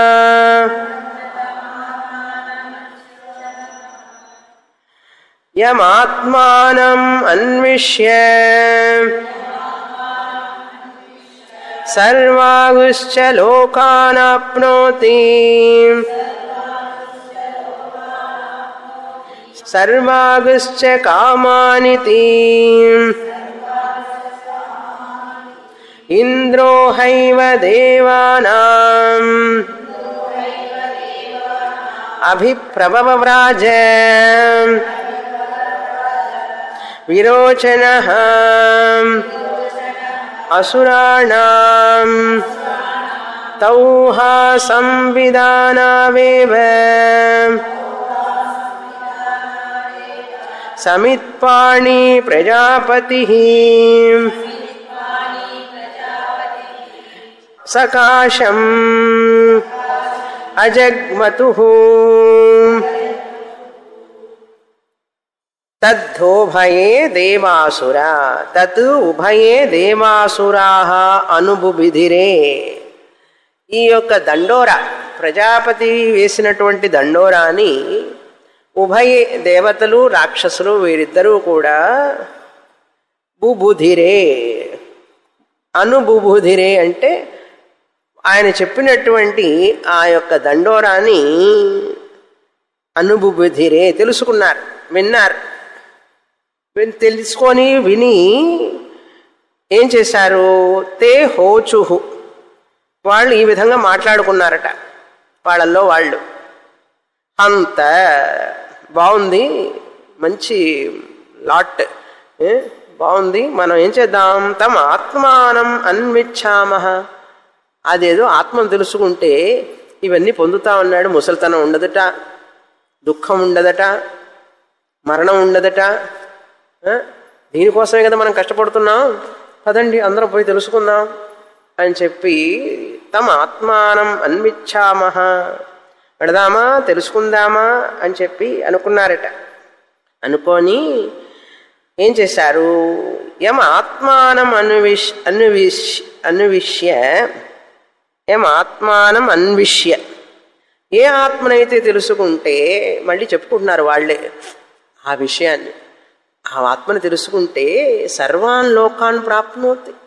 యమాత్మానం అన్విష్య సర్వాగుశ్చ లోకానాప్నోతి సర్వాగుశ్చ కామానితి ఇంద్రో హైవ దేవానాం అభిప్రభవ్రాజ విరోచన అసురాణం తౌహ సంవిధానావేవ సమిత్పాణి ప్రజాపతి సకాశం అజగ్మతు తద్ధోభయే దేవాసుర తత్ ఉభయే దేవాసురా అనుబుభిధిరే ఈ యొక్క దండోర ప్రజాపతి వేసినటువంటి దండోరాని ఉభయ దేవతలు రాక్షసులు వీరిద్దరూ కూడా బుబుధిరే అనుబుబుధిరే అంటే ఆయన చెప్పినటువంటి ఆ యొక్క దండోరాని అనుబుబుధిరే తెలుసుకున్నారు విన్నారు విన్- తెలుసుకొని విని ఏం చేశారు తే హోచుహు వాళ్ళు ఈ విధంగా మాట్లాడుకున్నారట వాళ్ళల్లో వాళ్ళు అంత బాగుంది మంచి లాట్ ఏ? బాగుంది మనం ఏం చేద్దాం తమ ఆత్మానం అన్విచ్చామహ అదేదో ఆత్మను తెలుసుకుంటే ఇవన్నీ పొందుతా ఉన్నాడు ముసలితనం ఉండదట దుఃఖం ఉండదట మరణం ఉండదట ఆ? దీనికోసమే కదా మనం కష్టపడుతున్నాం పదండి అందరం పోయి తెలుసుకుందాం అని చెప్పి తమ ఆత్మానం అన్విచ్చామహ పెడదామా తెలుసుకుందామా అని చెప్పి అనుకున్నారట అనుకొని ఏం చేశారు యమ ఆత్మానం అన్విష్ అన్విష్ అన్విష్య యమ ఆత్మానం అన్విష్య ఏ ఆత్మనైతే తెలుసుకుంటే మళ్ళీ చెప్పుకుంటున్నారు వాళ్ళే ఆ విషయాన్ని ఆ ఆత్మను తెలుసుకుంటే సర్వాన్ లోకాన్ ప్రాప్నోతి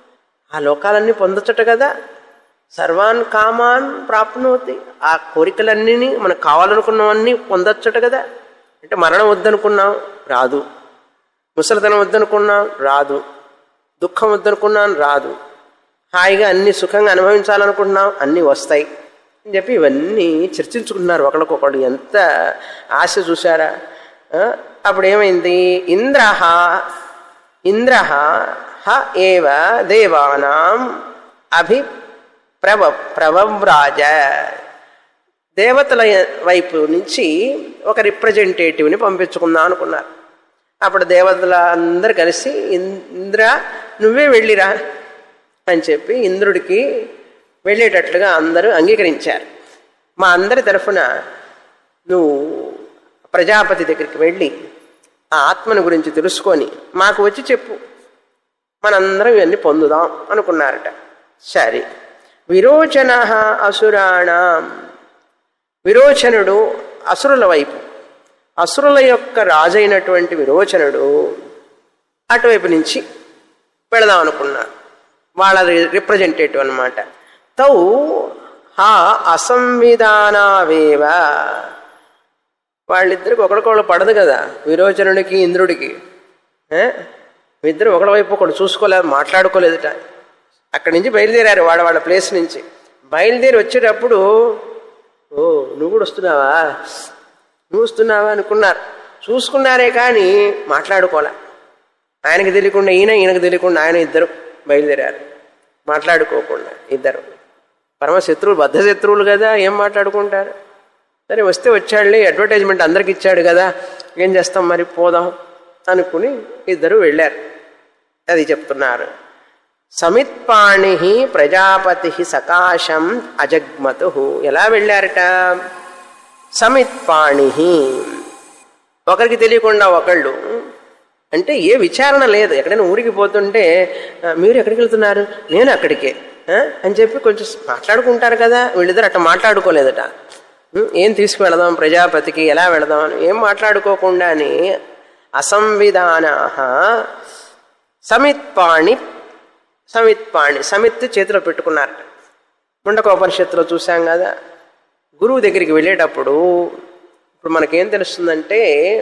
ఆ లోకాలన్నీ పొందొచ్చట కదా సర్వాన్ కామాన్ ప్రాప్నోతి ఆ కోరికలన్నీ మనకు కావాలనుకున్నవన్నీ పొందొచ్చట కదా అంటే మరణం వద్దనుకున్నాం రాదు ముసలితనం వద్దనుకున్నాం రాదు దుఃఖం వద్దనుకున్నాం రాదు హాయిగా అన్ని సుఖంగా అనుభవించాలనుకుంటున్నాం అన్నీ వస్తాయి అని చెప్పి ఇవన్నీ చర్చించుకున్నారు ఒకరికొకడు ఎంత ఆశ చూశారా ఆ, అప్పుడు ఏమైంది ఇంద్ర ఇంద్ర హ ఏవ దేవానాం అభి ప్రవ ప్రవవ్రాజ దేవతల వైపు నుంచి ఒక రిప్రజెంటేటివ్ని పంపించుకుందాం అనుకున్నారు అప్పుడు దేవతల అందరు కలిసి ఇంద్ర నువ్వే వెళ్ళిరా అని చెప్పి ఇంద్రుడికి వెళ్ళేటట్లుగా అందరూ అంగీకరించారు మా అందరి తరఫున నువ్వు ప్రజాపతి దగ్గరికి వెళ్ళి ఆ ఆత్మను గురించి తెలుసుకొని మాకు వచ్చి చెప్పు మనందరం ఇవన్నీ పొందుదాం అనుకున్నారట సరే విరోచన అసురాణం విరోచనుడు అసురుల వైపు అసురుల యొక్క రాజైనటువంటి విరోచనుడు అటువైపు నుంచి వెళదాం అనుకున్నాడు వాళ్ళ రిప్రజెంటేటివ్ అనమాట తౌ హా అసంవిధానావేవ వాళ్ళిద్దరికి ఒకరికొకళ్ళు పడదు కదా విరోచనుడికి ఇంద్రుడికి ఏ? ఇద్దరు ఒకడి వైపు ఒకడు చూసుకోలేదు మాట్లాడుకోలేదుట అక్కడి నుంచి బయలుదేరారు వాళ్ళ వాళ్ళ ప్లేస్ నుంచి బయలుదేరి వచ్చేటప్పుడు ఓ నువ్వు కూడా వస్తున్నావా నువ్వు వస్తున్నావా అనుకున్నారు చూసుకున్నారే కానీ మాట్లాడుకోలే ఆయనకి తెలియకుండా ఈయన ఈయనకు తెలియకుండా ఆయన ఇద్దరు బయలుదేరారు మాట్లాడుకోకుండా ఇద్దరు పరమ శత్రువులు బద్ధ శత్రువులు కదా ఏం మాట్లాడుకుంటారు సరే వస్తే వచ్చాడులే అడ్వర్టైజ్మెంట్ అందరికి ఇచ్చాడు కదా ఏం చేస్తాం మరి పోదాం అనుకుని ఇద్దరు వెళ్ళారు అది చెప్తున్నారు సమిత్పాణి ప్రజాపతి సకాశం అజగ్మతు ఎలా వెళ్ళారట సమిత్పాణి ఒకరికి తెలియకుండా ఒకళ్ళు అంటే ఏ విచారణ లేదు ఎక్కడైనా ఊరికి పోతుంటే "ఆ, మీరు ఎక్కడికి వెళ్తున్నారు నేను అక్కడికే ఆ?" అని చెప్పి కొంచెం మాట్లాడుకుంటారు కదా వీళ్ళిద్దరు అట్లా మాట్లాడుకోలేదట "ఉం, ఏం తీసుకువెళదాం ప్రజాపతికి ఎలా వెళదాం అని ఏం మాట్లాడుకోకుండానే అసంవిధాన సమిత్పాణి సమిత్పాణి సమిత్ చేతిలో పెట్టుకున్నారట ముండకోపనిషత్తులో చూసాం కదా గురువు దగ్గరికి వెళ్ళేటప్పుడు ఇప్పుడు మనకేం తెలుస్తుందంటే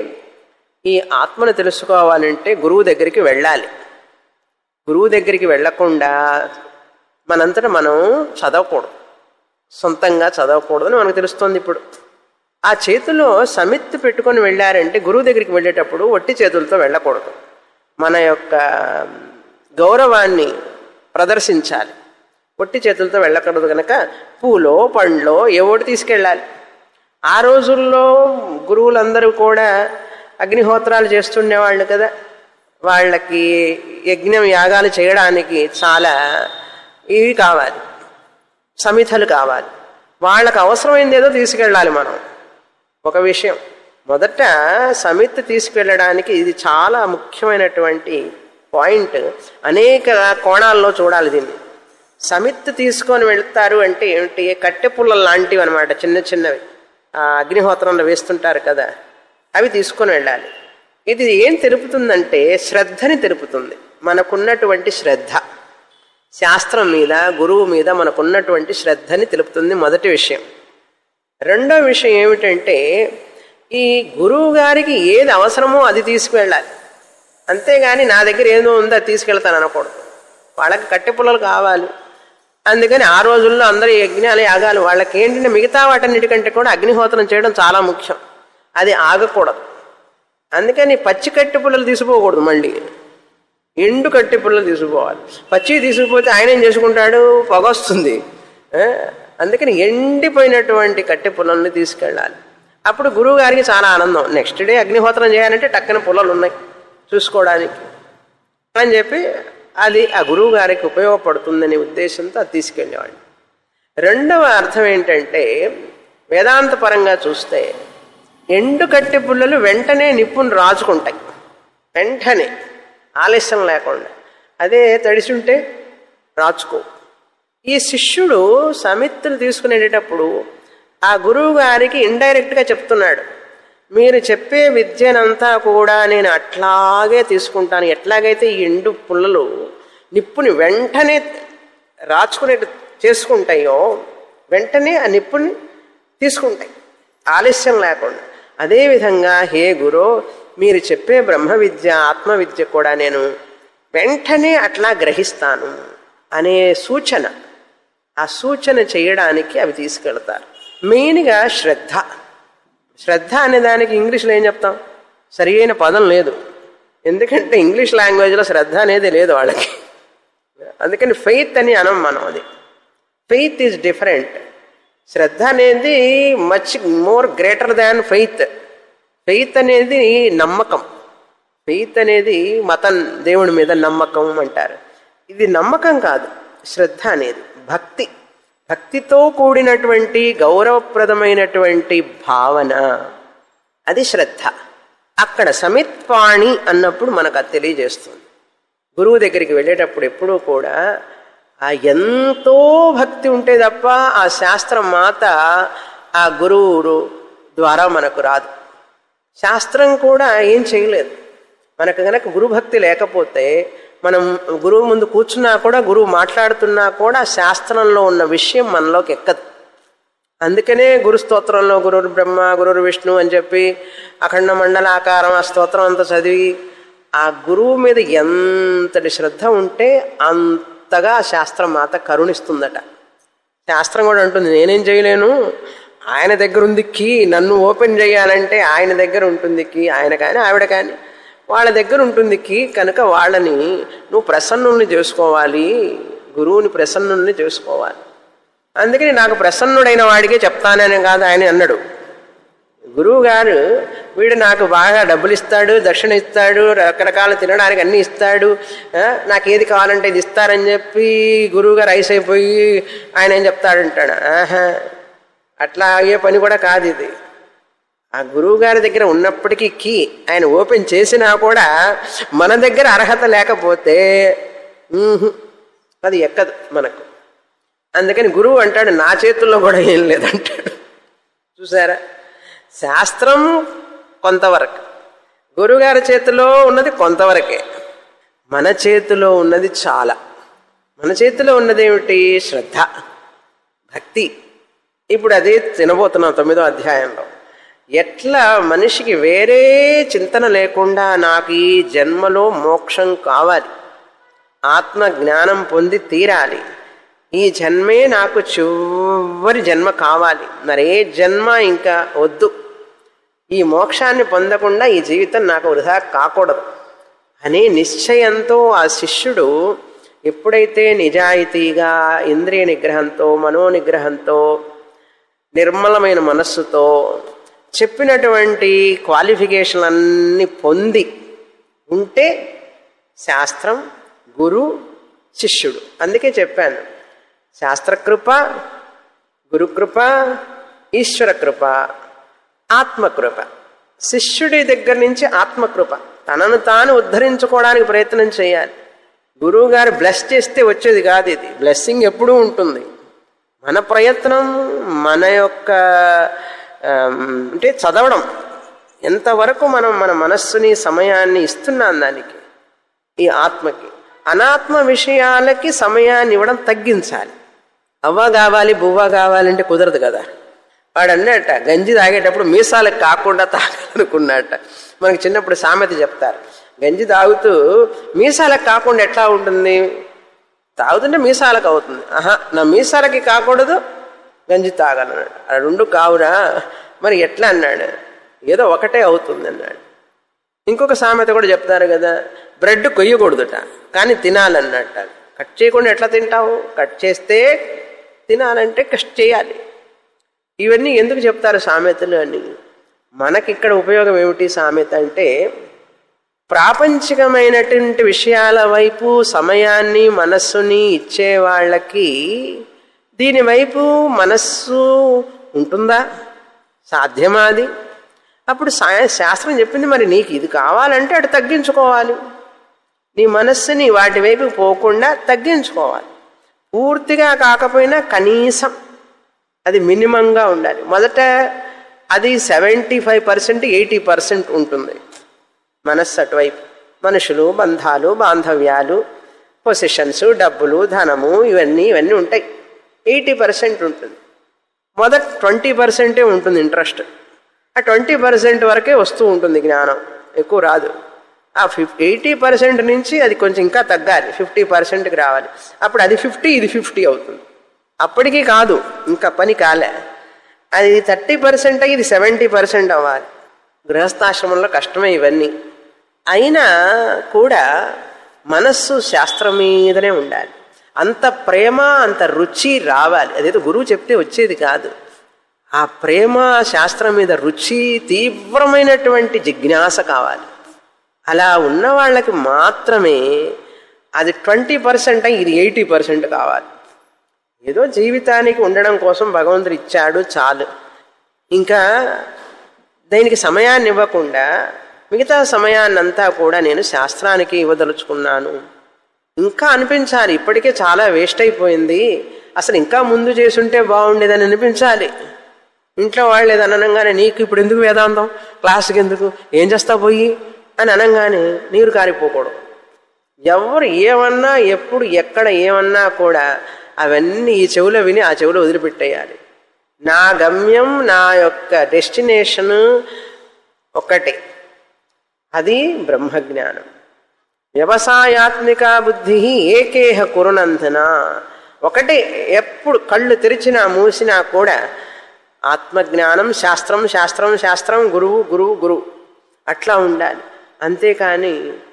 ఈ ఆత్మను తెలుసుకోవాలంటే గురువు దగ్గరికి వెళ్ళాలి గురువు దగ్గరికి వెళ్ళకుండా మనంతటా మనం చదవకూడదు సొంతంగా చదవకూడదు అని మనకు తెలుస్తుంది ఇప్పుడు ఆ చేతిలో సమిత్తు పెట్టుకొని వెళ్ళారంటే గురువు దగ్గరికి వెళ్ళేటప్పుడు ఒట్టి చేతులతో వెళ్ళకూడదు మన యొక్క గౌరవాన్ని ప్రదర్శించాలి ఒట్టి చేతులతో వెళ్ళకూడదు కనుక పూలో పండ్లో ఏవోటి తీసుకెళ్ళాలి ఆ రోజుల్లో గురువులందరూ కూడా అగ్నిహోత్రాలు చేస్తుండేవాళ్ళు కదా వాళ్ళకి యజ్ఞం యాగాలు చేయడానికి చాలా ఇవి కావాలి సమిధలు కావాలి వాళ్ళకు అవసరమైంది ఏదో తీసుకెళ్ళాలి మనం ఒక విషయం మొదట సమిత్ తీసుకెళ్ళడానికి ఇది చాలా ముఖ్యమైనటువంటి పాయింట్ అనేక కోణాల్లో చూడాలి దీన్ని సమిత్ తీసుకొని వెళ్తారు అంటే ఏమిటి కట్టె పుల్లలు లాంటివి అనమాట చిన్న చిన్నవి ఆ అగ్నిహోత్రంలో వేస్తుంటారు కదా అవి తీసుకొని వెళ్ళాలి ఇది ఏం తెలుపుతుందంటే శ్రద్ధని తెలుపుతుంది మనకున్నటువంటి శ్రద్ధ శాస్త్రం మీద గురువు మీద మనకున్నటువంటి శ్రద్ధని తెలుపుతుంది మొదటి విషయం రెండో విషయం ఏమిటంటే ఈ గురువు గారికి ఏది అవసరమో అది తీసుకువెళ్ళాలి అంతేగాని నా దగ్గర ఏదో ఉందో అది తీసుకెళ్తాను అనకూడదు వాళ్ళకి కట్టె పుల్లలు కావాలి అందుకని ఆ రోజుల్లో అందరూ యజ్ఞాలు యాగాలు వాళ్ళకి ఏంటంటే మిగతా వాటన్నిటికంటే కూడా అగ్నిహోత్రం చేయడం చాలా ముఖ్యం అది ఆగకూడదు అందుకని పచ్చి కట్టె పుల్లలు తీసుకోకూడదు మళ్ళీ ఎండు కట్టె పుల్లలు తీసుకుపోవాలి పచ్చి తీసుకుపోతే ఆయన ఏం చేసుకుంటాడు పొగ వస్తుంది ఆ? అందుకని ఎండిపోయినటువంటి కట్టె పుల్లల్ని తీసుకెళ్ళాలి అప్పుడు గురువు గారికి చాలా ఆనందం నెక్స్ట్ డే అగ్నిహోత్రం చేయాలంటే టక్కన పుల్లలు ఉన్నాయి చూసుకోవడానికి అని చెప్పి అది ఆ గురువు గారికి ఉపయోగపడుతుందనే ఉద్దేశంతో అది తీసుకెళ్ళేవాడిని రెండవ అర్థం ఏంటంటే వేదాంత పరంగా చూస్తే ఎండు కట్టె పుల్లలు వెంటనే నిప్పును రాజుకుంటాయి వెంటనే ఆలస్యం లేకుండా అదే తడిసుంటే రాచుకో ఈ శిష్యుడు సమిత్తులు తీసుకునేటప్పుడు ఆ గురువు గారికి ఇండైరెక్ట్గా చెప్తున్నాడు మీరు చెప్పే విద్యనంతా కూడా నేను అట్లాగే తీసుకుంటాను ఎట్లాగైతే ఈ ఎండు పుల్లలు నిప్పుని వెంటనే రాచుకునేట్టు చేసుకుంటాయో వెంటనే ఆ నిప్పుని తీసుకుంటాయి ఆలస్యం లేకుండా అదేవిధంగా హే గురో మీరు చెప్పే బ్రహ్మ విద్య ఆత్మ విద్య కూడా నేను వెంటనే అట్లా గ్రహిస్తాను అనే సూచన ఆ సూచన చేయడానికి అవి తీసుకెళ్తారు మెయిన్గా శ్రద్ధ శ్రద్ధ అనే దానికి ఇంగ్లీష్లో ఏం చెప్తాం సరి అయిన పదం లేదు ఎందుకంటే ఇంగ్లీష్ లాంగ్వేజ్లో శ్రద్ధ అనేది లేదు వాళ్ళకి అందుకని ఫెయిత్ అని అనం మనం అది ఫెయిత్ ఈజ్ డిఫరెంట్ శ్రద్ధ అనేది much more greater than faith faith అనేది నమ్మకం ఫెయిత్ అనేది మతం దేవుడి మీద నమ్మకం అంటారు ఇది నమ్మకం కాదు శ్రద్ధ అనేది భక్తి భక్తితో కూడినటువంటి గౌరవప్రదమైనటువంటి భావన అది శ్రద్ధ అక్కడ సమిత్వాణి అన్నప్పుడు మనకు అది తెలియజేస్తుంది గురువు దగ్గరికి వెళ్ళేటప్పుడు ఎప్పుడూ కూడా ఆ ఎంతో భక్తి ఉంటే తప్ప ఆ శాస్త్రం మాత ఆ గురువు ద్వారా మనకు రాదు శాస్త్రం కూడా ఏం చేయలేదు మనకు గనక గురుభక్తి లేకపోతే మనం గురువు ముందు కూర్చున్నా కూడా గురువు మాట్లాడుతున్నా కూడా శాస్త్రంలో ఉన్న విషయం మనలోకి ఎక్కదు అందుకనే గురు స్తోత్రంలో గురువు బ్రహ్మ గురువు విష్ణు అని చెప్పి అఖండ మండలాకారం ఆ స్తోత్రం అంతా చదివి ఆ గురువు మీద ఎంతటి శ్రద్ధ ఉంటే అంతగా ఆ శాస్త్రం మాత కరుణిస్తుందట శాస్త్రం కూడా అంటుంది నేనేం చేయలేను ఆయన దగ్గర ఉంది కీ నన్ను ఓపెన్ చేయాలంటే ఆయన దగ్గర ఉంటుంది కీ ఆయన కానీ ఆవిడ కానీ వాళ్ళ దగ్గర ఉంటుంది కీ కనుక వాళ్ళని నువ్వు ప్రసన్నుల్ని చేసుకోవాలి గురువుని ప్రసన్నుల్ని చేసుకోవాలి అందుకని నాకు ప్రసన్నుడైన వాడికే చెప్తానని కాదు ఆయన అన్నాడు గురువు గారు వీడు నాకు బాగా డబ్బులు ఇస్తాడు దక్షిణ ఇస్తాడు రకరకాల తినడానికి అన్ని ఇస్తాడు ఆ, నాకు ఏది కావాలంటే ఇది ఇస్తారని చెప్పి గురువు గారు ఐస్ అయిపోయి ఆయన ఏం చెప్తాడంటాడు ఆహా అట్లా అయ్యే పని కూడా కాదు ఇది ఆ గురువు గారి దగ్గర ఉన్నప్పటికీ కీ ఆయన ఓపెన్ చేసినా కూడా మన దగ్గర అర్హత లేకపోతే ఊహు, అది ఎక్కదు మనకు అందుకని గురువు అంటాడు నా చేతుల్లో కూడా ఏం లేదంటాడు చూసారా శాస్త్రం కొంతవరకు గురువుగారి చేతిలో ఉన్నది కొంతవరకే మన చేతిలో ఉన్నది చాలా మన చేతిలో ఉన్నది ఏమిటి శ్రద్ధ భక్తి ఇప్పుడు అదే తినబోతున్నాం తొమ్మిదో అధ్యాయంలో ఎట్లా మనిషికి వేరే చింతన లేకుండా నాకు ఈ జన్మలో మోక్షం కావాలి ఆత్మ జ్ఞానం పొంది తీరాలి ఈ జన్మే నాకు చివరి జన్మ కావాలి మరే జన్మ ఇంకా వద్దు ఈ మోక్షాన్ని పొందకుండా ఈ జీవితం నాకు వృధా కాకూడదు అనే నిశ్చయంతో ఆ శిష్యుడు ఎప్పుడైతే నిజాయితీగా ఇంద్రియ నిగ్రహంతో మనో నిగ్రహంతో నిర్మలమైన మనస్సుతో చెప్పినటువంటి క్వాలిఫికేషన్లన్నీ పొంది ఉంటే శాస్త్రం గురు శిష్యుడు అందుకే చెప్పాను శాస్త్రకృప గురుకృప ఈశ్వర కృప ఆత్మకృప శిష్యుడి దగ్గర నుంచి ఆత్మకృప తనను తాను ఉద్ధరించుకోవడానికి ప్రయత్నం చేయాలి గురువు గారు బ్లెస్ చేస్తే వచ్చేది కాదు ఇది బ్లెస్సింగ్ ఎప్పుడూ ఉంటుంది మన ప్రయత్నం మన యొక్క ఆమ్, అంటే చదవడం ఎంతవరకు మనం మన మనస్సుని సమయాన్ని ఇస్తున్నాం దానికి ఈ ఆత్మకి అనాత్మ విషయాలకి సమయాన్ని ఇవ్వడం తగ్గించాలి అవ్వ కావాలి బువ్వ కావాలంటే కుదరదు కదా వాడు అన్నట్ట గంజి తాగేటప్పుడు మీసాలకు కాకుండా తాగాలనుకున్నట్ట మనకి చిన్నప్పుడు సామెత చెప్తారు గంజి తాగుతూ మీసాలకు కాకుండా ఎట్లా ఉంటుంది తాగుతుంటే మీసాలకు అవుతుంది ఆహా నా మీసాలకి కాకూడదు గంజి తాగాలన్నాడు ఆ రెండు కావురా మరి ఎట్లా అన్నాడు ఏదో ఒకటే అవుతుంది అన్నాడు ఇంకొక సామెత కూడా చెప్తారు కదా బ్రెడ్ కొయ్యకూడదుట కానీ తినాలన్నట్ట కట్ చేయకుండా ఎట్లా తింటావు కట్ చేస్తే తినాలంటే కష్ట చేయాలి ఇవన్నీ ఎందుకు చెప్తారు సామెతలు అని మనకి ఇక్కడ ఉపయోగం ఏమిటి సామెత అంటే ప్రాపంచికమైనటువంటి విషయాల వైపు సమయాన్ని మనస్సుని ఇచ్చే వాళ్ళకి దీని వైపు మనస్సు ఉంటుందా సాధ్యమా అది అప్పుడు సా- శాస్త్రం చెప్పింది మరి నీకు ఇది కావాలంటే అటు తగ్గించుకోవాలి నీ మనస్సుని వాటి వైపు పోకుండా తగ్గించుకోవాలి పూర్తిగా కాకపోయినా కనీసం అది మినిమంగా ఉండాలి మొదట అది seventy five percent eighty percent ఉంటుంది మనస్సు అటువైపు మనుషులు బంధాలు బాంధవ్యాలు పొసిషన్స్ డబ్బులు ధనము ఇవన్నీ ఇవన్నీ ఉంటాయి ఎయిటీ పర్సెంట్ ఉంటుంది మొదట ట్వంటీ పర్సెంటే ఉంటుంది ఇంట్రెస్ట్ ఆ ట్వంటీ పర్సెంట్ వరకే వస్తూ ఉంటుంది జ్ఞానం ఎక్కువ రాదు ఆ ఫిఫ్ ఎయిటీ పర్సెంట్ నుంచి అది కొంచెం ఇంకా తగ్గాలి ఫిఫ్టీ పర్సెంట్కి రావాలి అప్పుడు అది ఫిఫ్టీ ఇది ఫిఫ్టీ అవుతుంది అప్పటికీ కాదు ఇంకా పని కాలే అది థర్టీ పర్సెంట్ ఇది సెవెంటీ పర్సెంట్ అవ్వాలి గృహస్థాశ్రమంలో కష్టమే ఇవన్నీ అయినా కూడా మనస్సు శాస్త్రం మీదనే ఉండాలి అంత ప్రేమ అంత రుచి రావాలి అదేదో గురువు చెప్తే వచ్చేది కాదు ఆ ప్రేమ శాస్త్రం మీద రుచి తీవ్రమైనటువంటి జిజ్ఞాస కావాలి అలా ఉన్న వాళ్ళకి మాత్రమే అది ట్వంటీ పర్సెంట్ ఇది ఎయిటీ పర్సెంట్ కావాలి ఏదో జీవితానికి ఉండడం కోసం భగవంతుడు ఇచ్చాడు చాలు ఇంకా దీనికి సమయాన్ని ఇవ్వకుండా మిగతా సమయాన్నంతా కూడా నేను శాస్త్రానికి ఇవ్వదలుచుకున్నాను ఇంకా అనిపించాలి ఇప్పటికే చాలా వేస్ట్ అయిపోయింది అసలు ఇంకా ముందు చేసుంటే బాగుండేదని అనిపించాలి ఇంట్లో వాళ్ళు ఏదైనా అనగానే నీకు ఇప్పుడు ఎందుకు వేదాంతం క్లాస్కి ఎందుకు ఏం చేస్తావు పోయి అని అనగానే నీరు కారిపోకూడదు ఎవరు ఏమన్నా ఎప్పుడు ఎక్కడ ఏమన్నా కూడా అవన్నీ ఈ చెవులో విని ఆ చెవులో వదిలిపెట్టేయాలి నా గమ్యం నా యొక్క డెస్టినేషన్ ఒకటే అది బ్రహ్మజ్ఞానం వ్యవసాయాత్మిక బుద్ధి ఏకేహ కురునందన ఒకటే ఎప్పుడు కళ్ళు తెరిచినా మూసినా కూడా ఆత్మజ్ఞానం శాస్త్రం శాస్త్రం శాస్త్రం గురువు గురువు గురువు అట్లా ఉండాలి అంతేకాని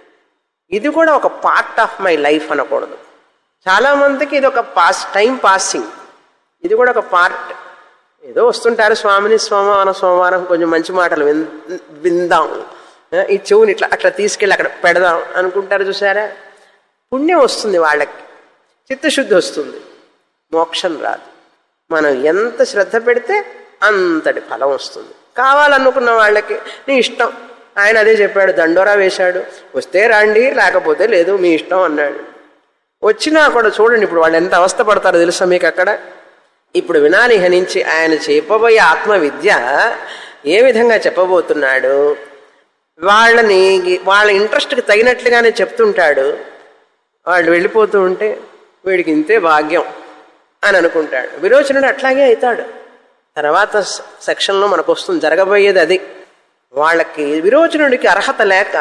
ఇది కూడా ఒక పార్ట్ ఆఫ్ మై లైఫ్ అనకూడదు చాలామందికి ఇది ఒక పాస్ టైం పాసింగ్ ఇది కూడా ఒక పార్ట్ ఏదో వస్తుంటారు స్వామిని సోమవారం సోమవారం కొంచెం మంచి మాటలు విన్ విందాం ఈ చెవుని ఇట్లా అట్లా తీసుకెళ్ళి అక్కడ పెడదాం అనుకుంటారు చూసారా పుణ్యం వస్తుంది వాళ్ళకి చిత్తశుద్ధి వస్తుంది మోక్షం రాదు మనం ఎంత శ్రద్ధ పెడితే అంతటి ఫలం వస్తుంది కావాలనుకున్న వాళ్ళకి నీ ఇష్టం ఆయన అదే చెప్పాడు దండోరా వేశాడు వస్తే రండి లేకపోతే లేదు మీ ఇష్టం అన్నాడు వచ్చినా కూడా చూడండి ఇప్పుడు వాళ్ళు ఎంత అవస్థ పడతారో తెలుసా మీకు అక్కడ ఇప్పుడు వినాలి హనించి ఆయన చెప్పబోయే ఆత్మ విద్య ఏ విధంగా చెప్పబోతున్నాడు వాళ్ళని వాళ్ళ ఇంట్రెస్ట్కి తగినట్లుగానే చెప్తుంటాడు వాళ్ళు వెళ్ళిపోతూ ఉంటే వీడికి ఇంతే భాగ్యం అని అనుకుంటాడు విరోచనుడు అట్లాగే అవుతాడు తర్వాత సెక్షన్లో మనకు వస్తుంది జరగబోయేది అది వాళ్ళకి విరోచనుడికి అర్హత లేక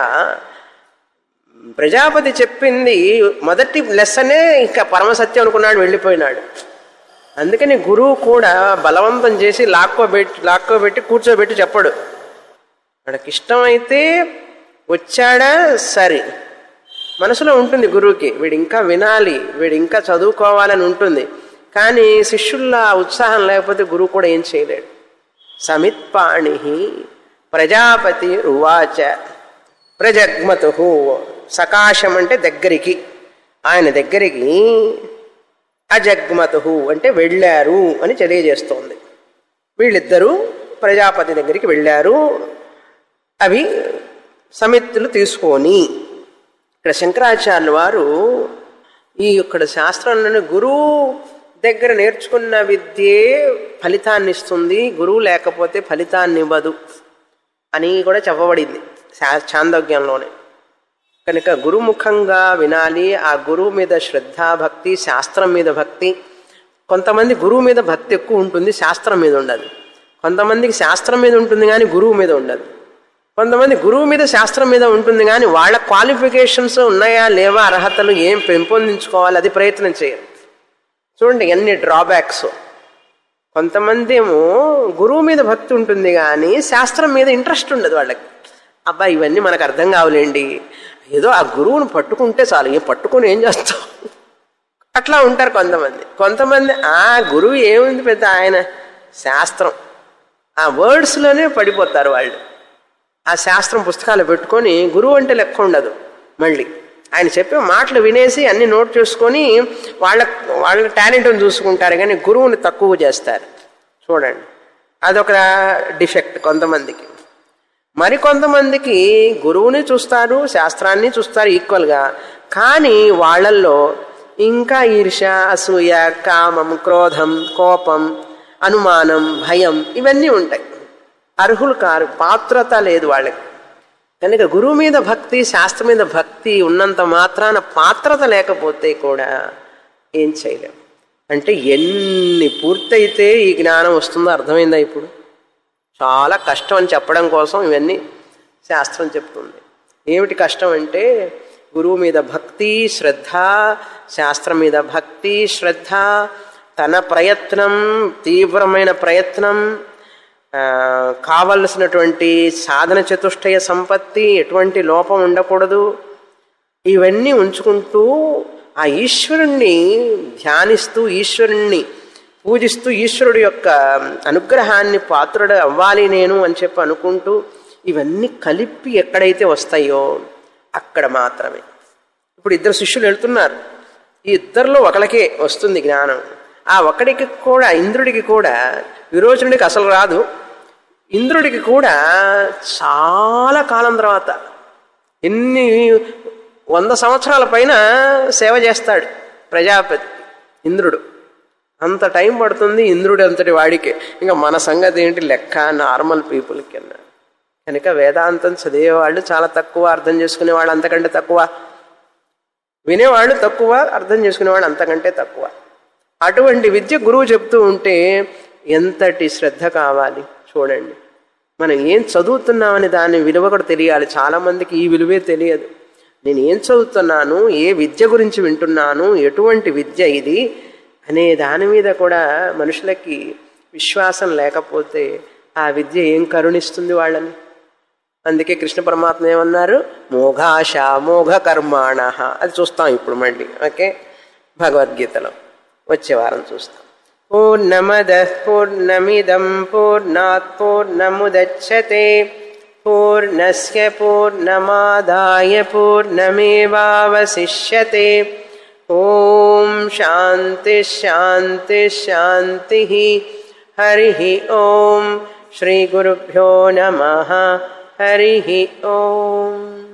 ప్రజాపతి చెప్పింది మొదటి లెసనే ఇంకా పరమసత్యం అనుకున్నాడు వెళ్ళిపోయినాడు అందుకని గురువు కూడా బలవంతం చేసి లాక్కోబెట్టి లాక్కోబెట్టి కూర్చోబెట్టి చెప్పడు వాడికి ఇష్టమైతే వచ్చాడా సరే మనసులో ఉంటుంది గురువుకి వీడు ఇంకా వినాలి వీడు ఇంకా చదువుకోవాలని ఉంటుంది కానీ శిష్యుల్లో ఉత్సాహం లేకపోతే గురువు కూడా ఏం చేయలేడు సమిత్పాణి ప్రజాపతి రువాచ ప్రజగ్మతు సకాశం అంటే దగ్గరికి ఆయన దగ్గరికి అజగ్మతు అంటే వెళ్ళారు అని తెలియజేస్తోంది వీళ్ళిద్దరూ ప్రజాపతి దగ్గరికి వెళ్ళారు అవి సమిత్తులు తీసుకొని ఇక్కడ శంకరాచార్యుల వారు ఈ ఇక్కడ శాస్త్రంలోని గురువు దగ్గర నేర్చుకున్న విద్యే ఫలితాన్ని ఇస్తుంది గురువు లేకపోతే ఫలితాన్ని ఇవ్వదు అని కూడా చెప్పబడింది చాందోగ్యంలోనే కనుక గురుముఖంగా వినాలి ఆ గురువు మీద శ్రద్ధ భక్తి శాస్త్రం మీద భక్తి కొంతమంది గురువు మీద భక్తి ఎక్కువ ఉంటుంది శాస్త్రం మీద ఉండదు కొంతమందికి శాస్త్రం మీద ఉంటుంది కానీ గురువు మీద ఉండదు కొంతమంది గురువు మీద శాస్త్రం మీద ఉంటుంది కానీ వాళ్ళ క్వాలిఫికేషన్స్ ఉన్నాయా లేవా అర్హతలు ఏం పెంపొందించుకోవాలి అది ప్రయత్నం చేయరు చూడండి ఎన్ని డ్రాబ్యాక్స్ కొంతమంది ఏమో గురువు మీద భక్తి ఉంటుంది కానీ శాస్త్రం మీద ఇంట్రెస్ట్ ఉండదు వాళ్ళకి అబ్బా ఇవన్నీ మనకు అర్థం కావులేండి ఏదో ఆ గురువును పట్టుకుంటే చాలు ఏ పట్టుకొని ఏం చేస్తాం అట్లా ఉంటారు కొంతమంది కొంతమంది ఆ గురువు ఏముంది పెద్ద ఆయన శాస్త్రం ఆ వర్డ్స్లోనే పడిపోతారు వాళ్ళు ఆ శాస్త్రం పుస్తకాలు పెట్టుకొని గురువు అంటే లెక్క ఉండదు మళ్ళీ ఆయన చెప్పే మాటలు వినేసి అన్ని నోట్ చేసుకొని వాళ్ళ వాళ్ళ టాలెంట్ని చూసుకుంటారు కానీ గురువుని తక్కువ చేస్తారు చూడండి అదొక డిఫెక్ట్ కొంతమందికి మరి కొంతమందికి గురువుని చూస్తారు శాస్త్రాన్ని చూస్తారు ఈక్వల్గా కానీ వాళ్ళల్లో ఇంకా ఈర్ష అసూయ కామం క్రోధం కోపం అనుమానం భయం ఇవన్నీ ఉంటాయి అర్హులు కారు పాత్రత లేదు వాళ్ళకి కనుక గురువు మీద భక్తి శాస్త్రం మీద భక్తి ఉన్నంత మాత్రాన పాత్రత లేకపోతే కూడా ఏం చేయలేం అంటే ఎన్ని పూర్తయితే ఈ జ్ఞానం వస్తుందో అర్థమైందా ఇప్పుడు చాలా కష్టం అని చెప్పడం కోసం ఇవన్నీ శాస్త్రం చెప్తుంది ఏమిటి కష్టం అంటే గురువు మీద భక్తి శ్రద్ధ శాస్త్రం మీద భక్తి శ్రద్ధ తన ప్రయత్నం తీవ్రమైన ప్రయత్నం ఆ, కావలసినటువంటి సాధన చతుష్టయ సంపత్తి ఎటువంటి లోపం ఉండకూడదు ఇవన్నీ ఉంచుకుంటూ ఆ ఈశ్వరుణ్ణి ధ్యానిస్తూ ఈశ్వరుణ్ణి పూజిస్తూ ఈశ్వరుడు యొక్క అనుగ్రహాన్ని పాత్రుడు అవ్వాలి నేను అని చెప్పి అనుకుంటూ ఇవన్నీ కలిపి ఎక్కడైతే వస్తాయో అక్కడ మాత్రమే ఇప్పుడు ఇద్దరు శిష్యులు వెళ్తున్నారు ఈ ఇద్దరిలో ఒకళ్ళకే వస్తుంది జ్ఞానం ఆ ఒకడికి కూడా ఇంద్రుడికి కూడా విరోచనుడికి అసలు రాదు ఇంద్రుడికి కూడా చాలా కాలం తర్వాత ఎన్ని వంద సంవత్సరాల పైన సేవ చేస్తాడు ప్రజాపతి ఇంద్రుడు అంత టైం పడుతుంది ఇంద్రుడు అంతటి వాడికి ఇంకా మన సంగతి ఏంటి లెక్క నార్మల్ పీపుల్కి అన్న కనుక వేదాంతం చదివేవాళ్ళు చాలా తక్కువ అర్థం చేసుకునే వాళ్ళు అంతకంటే తక్కువ వినేవాళ్ళు తక్కువ అర్థం చేసుకునేవాళ్ళు అంతకంటే తక్కువ అటువంటి విద్య గురువు చెప్తూ ఉంటే ఎంతటి శ్రద్ధ కావాలి చూడండి మనం ఏం చదువుతున్నామని దాని విలువ కూడా తెలియాలి చాలామందికి ఈ విలువే తెలియదు నేను ఏం చదువుతున్నాను ఏ విద్య గురించి వింటున్నాను ఎటువంటి విద్య ఇది అనే దాని మీద కూడా మనుషులకి విశ్వాసం లేకపోతే ఆ విద్య ఏం కరుణిస్తుంది వాళ్ళని అందుకే కృష్ణ పరమాత్మ ఏమన్నారు మోఘాశ మోఘ కర్మాణ అది చూస్తాం ఇప్పుడు మళ్ళీ ఓకే భగవద్గీతలో వచ్చే వారం చూస్తాం పూర్ణమద పూర్ణమిదం పూర్ణాత్ పూర్ణముదచ్చతే పూర్ణస్య పూర్ణమాదాయ పూర్ణమేవావశిష్యతే ఓం శాంతి శాంతి శాంతి హరి ఓం శ్రీ గురుభ్యో నమ హరి ఓం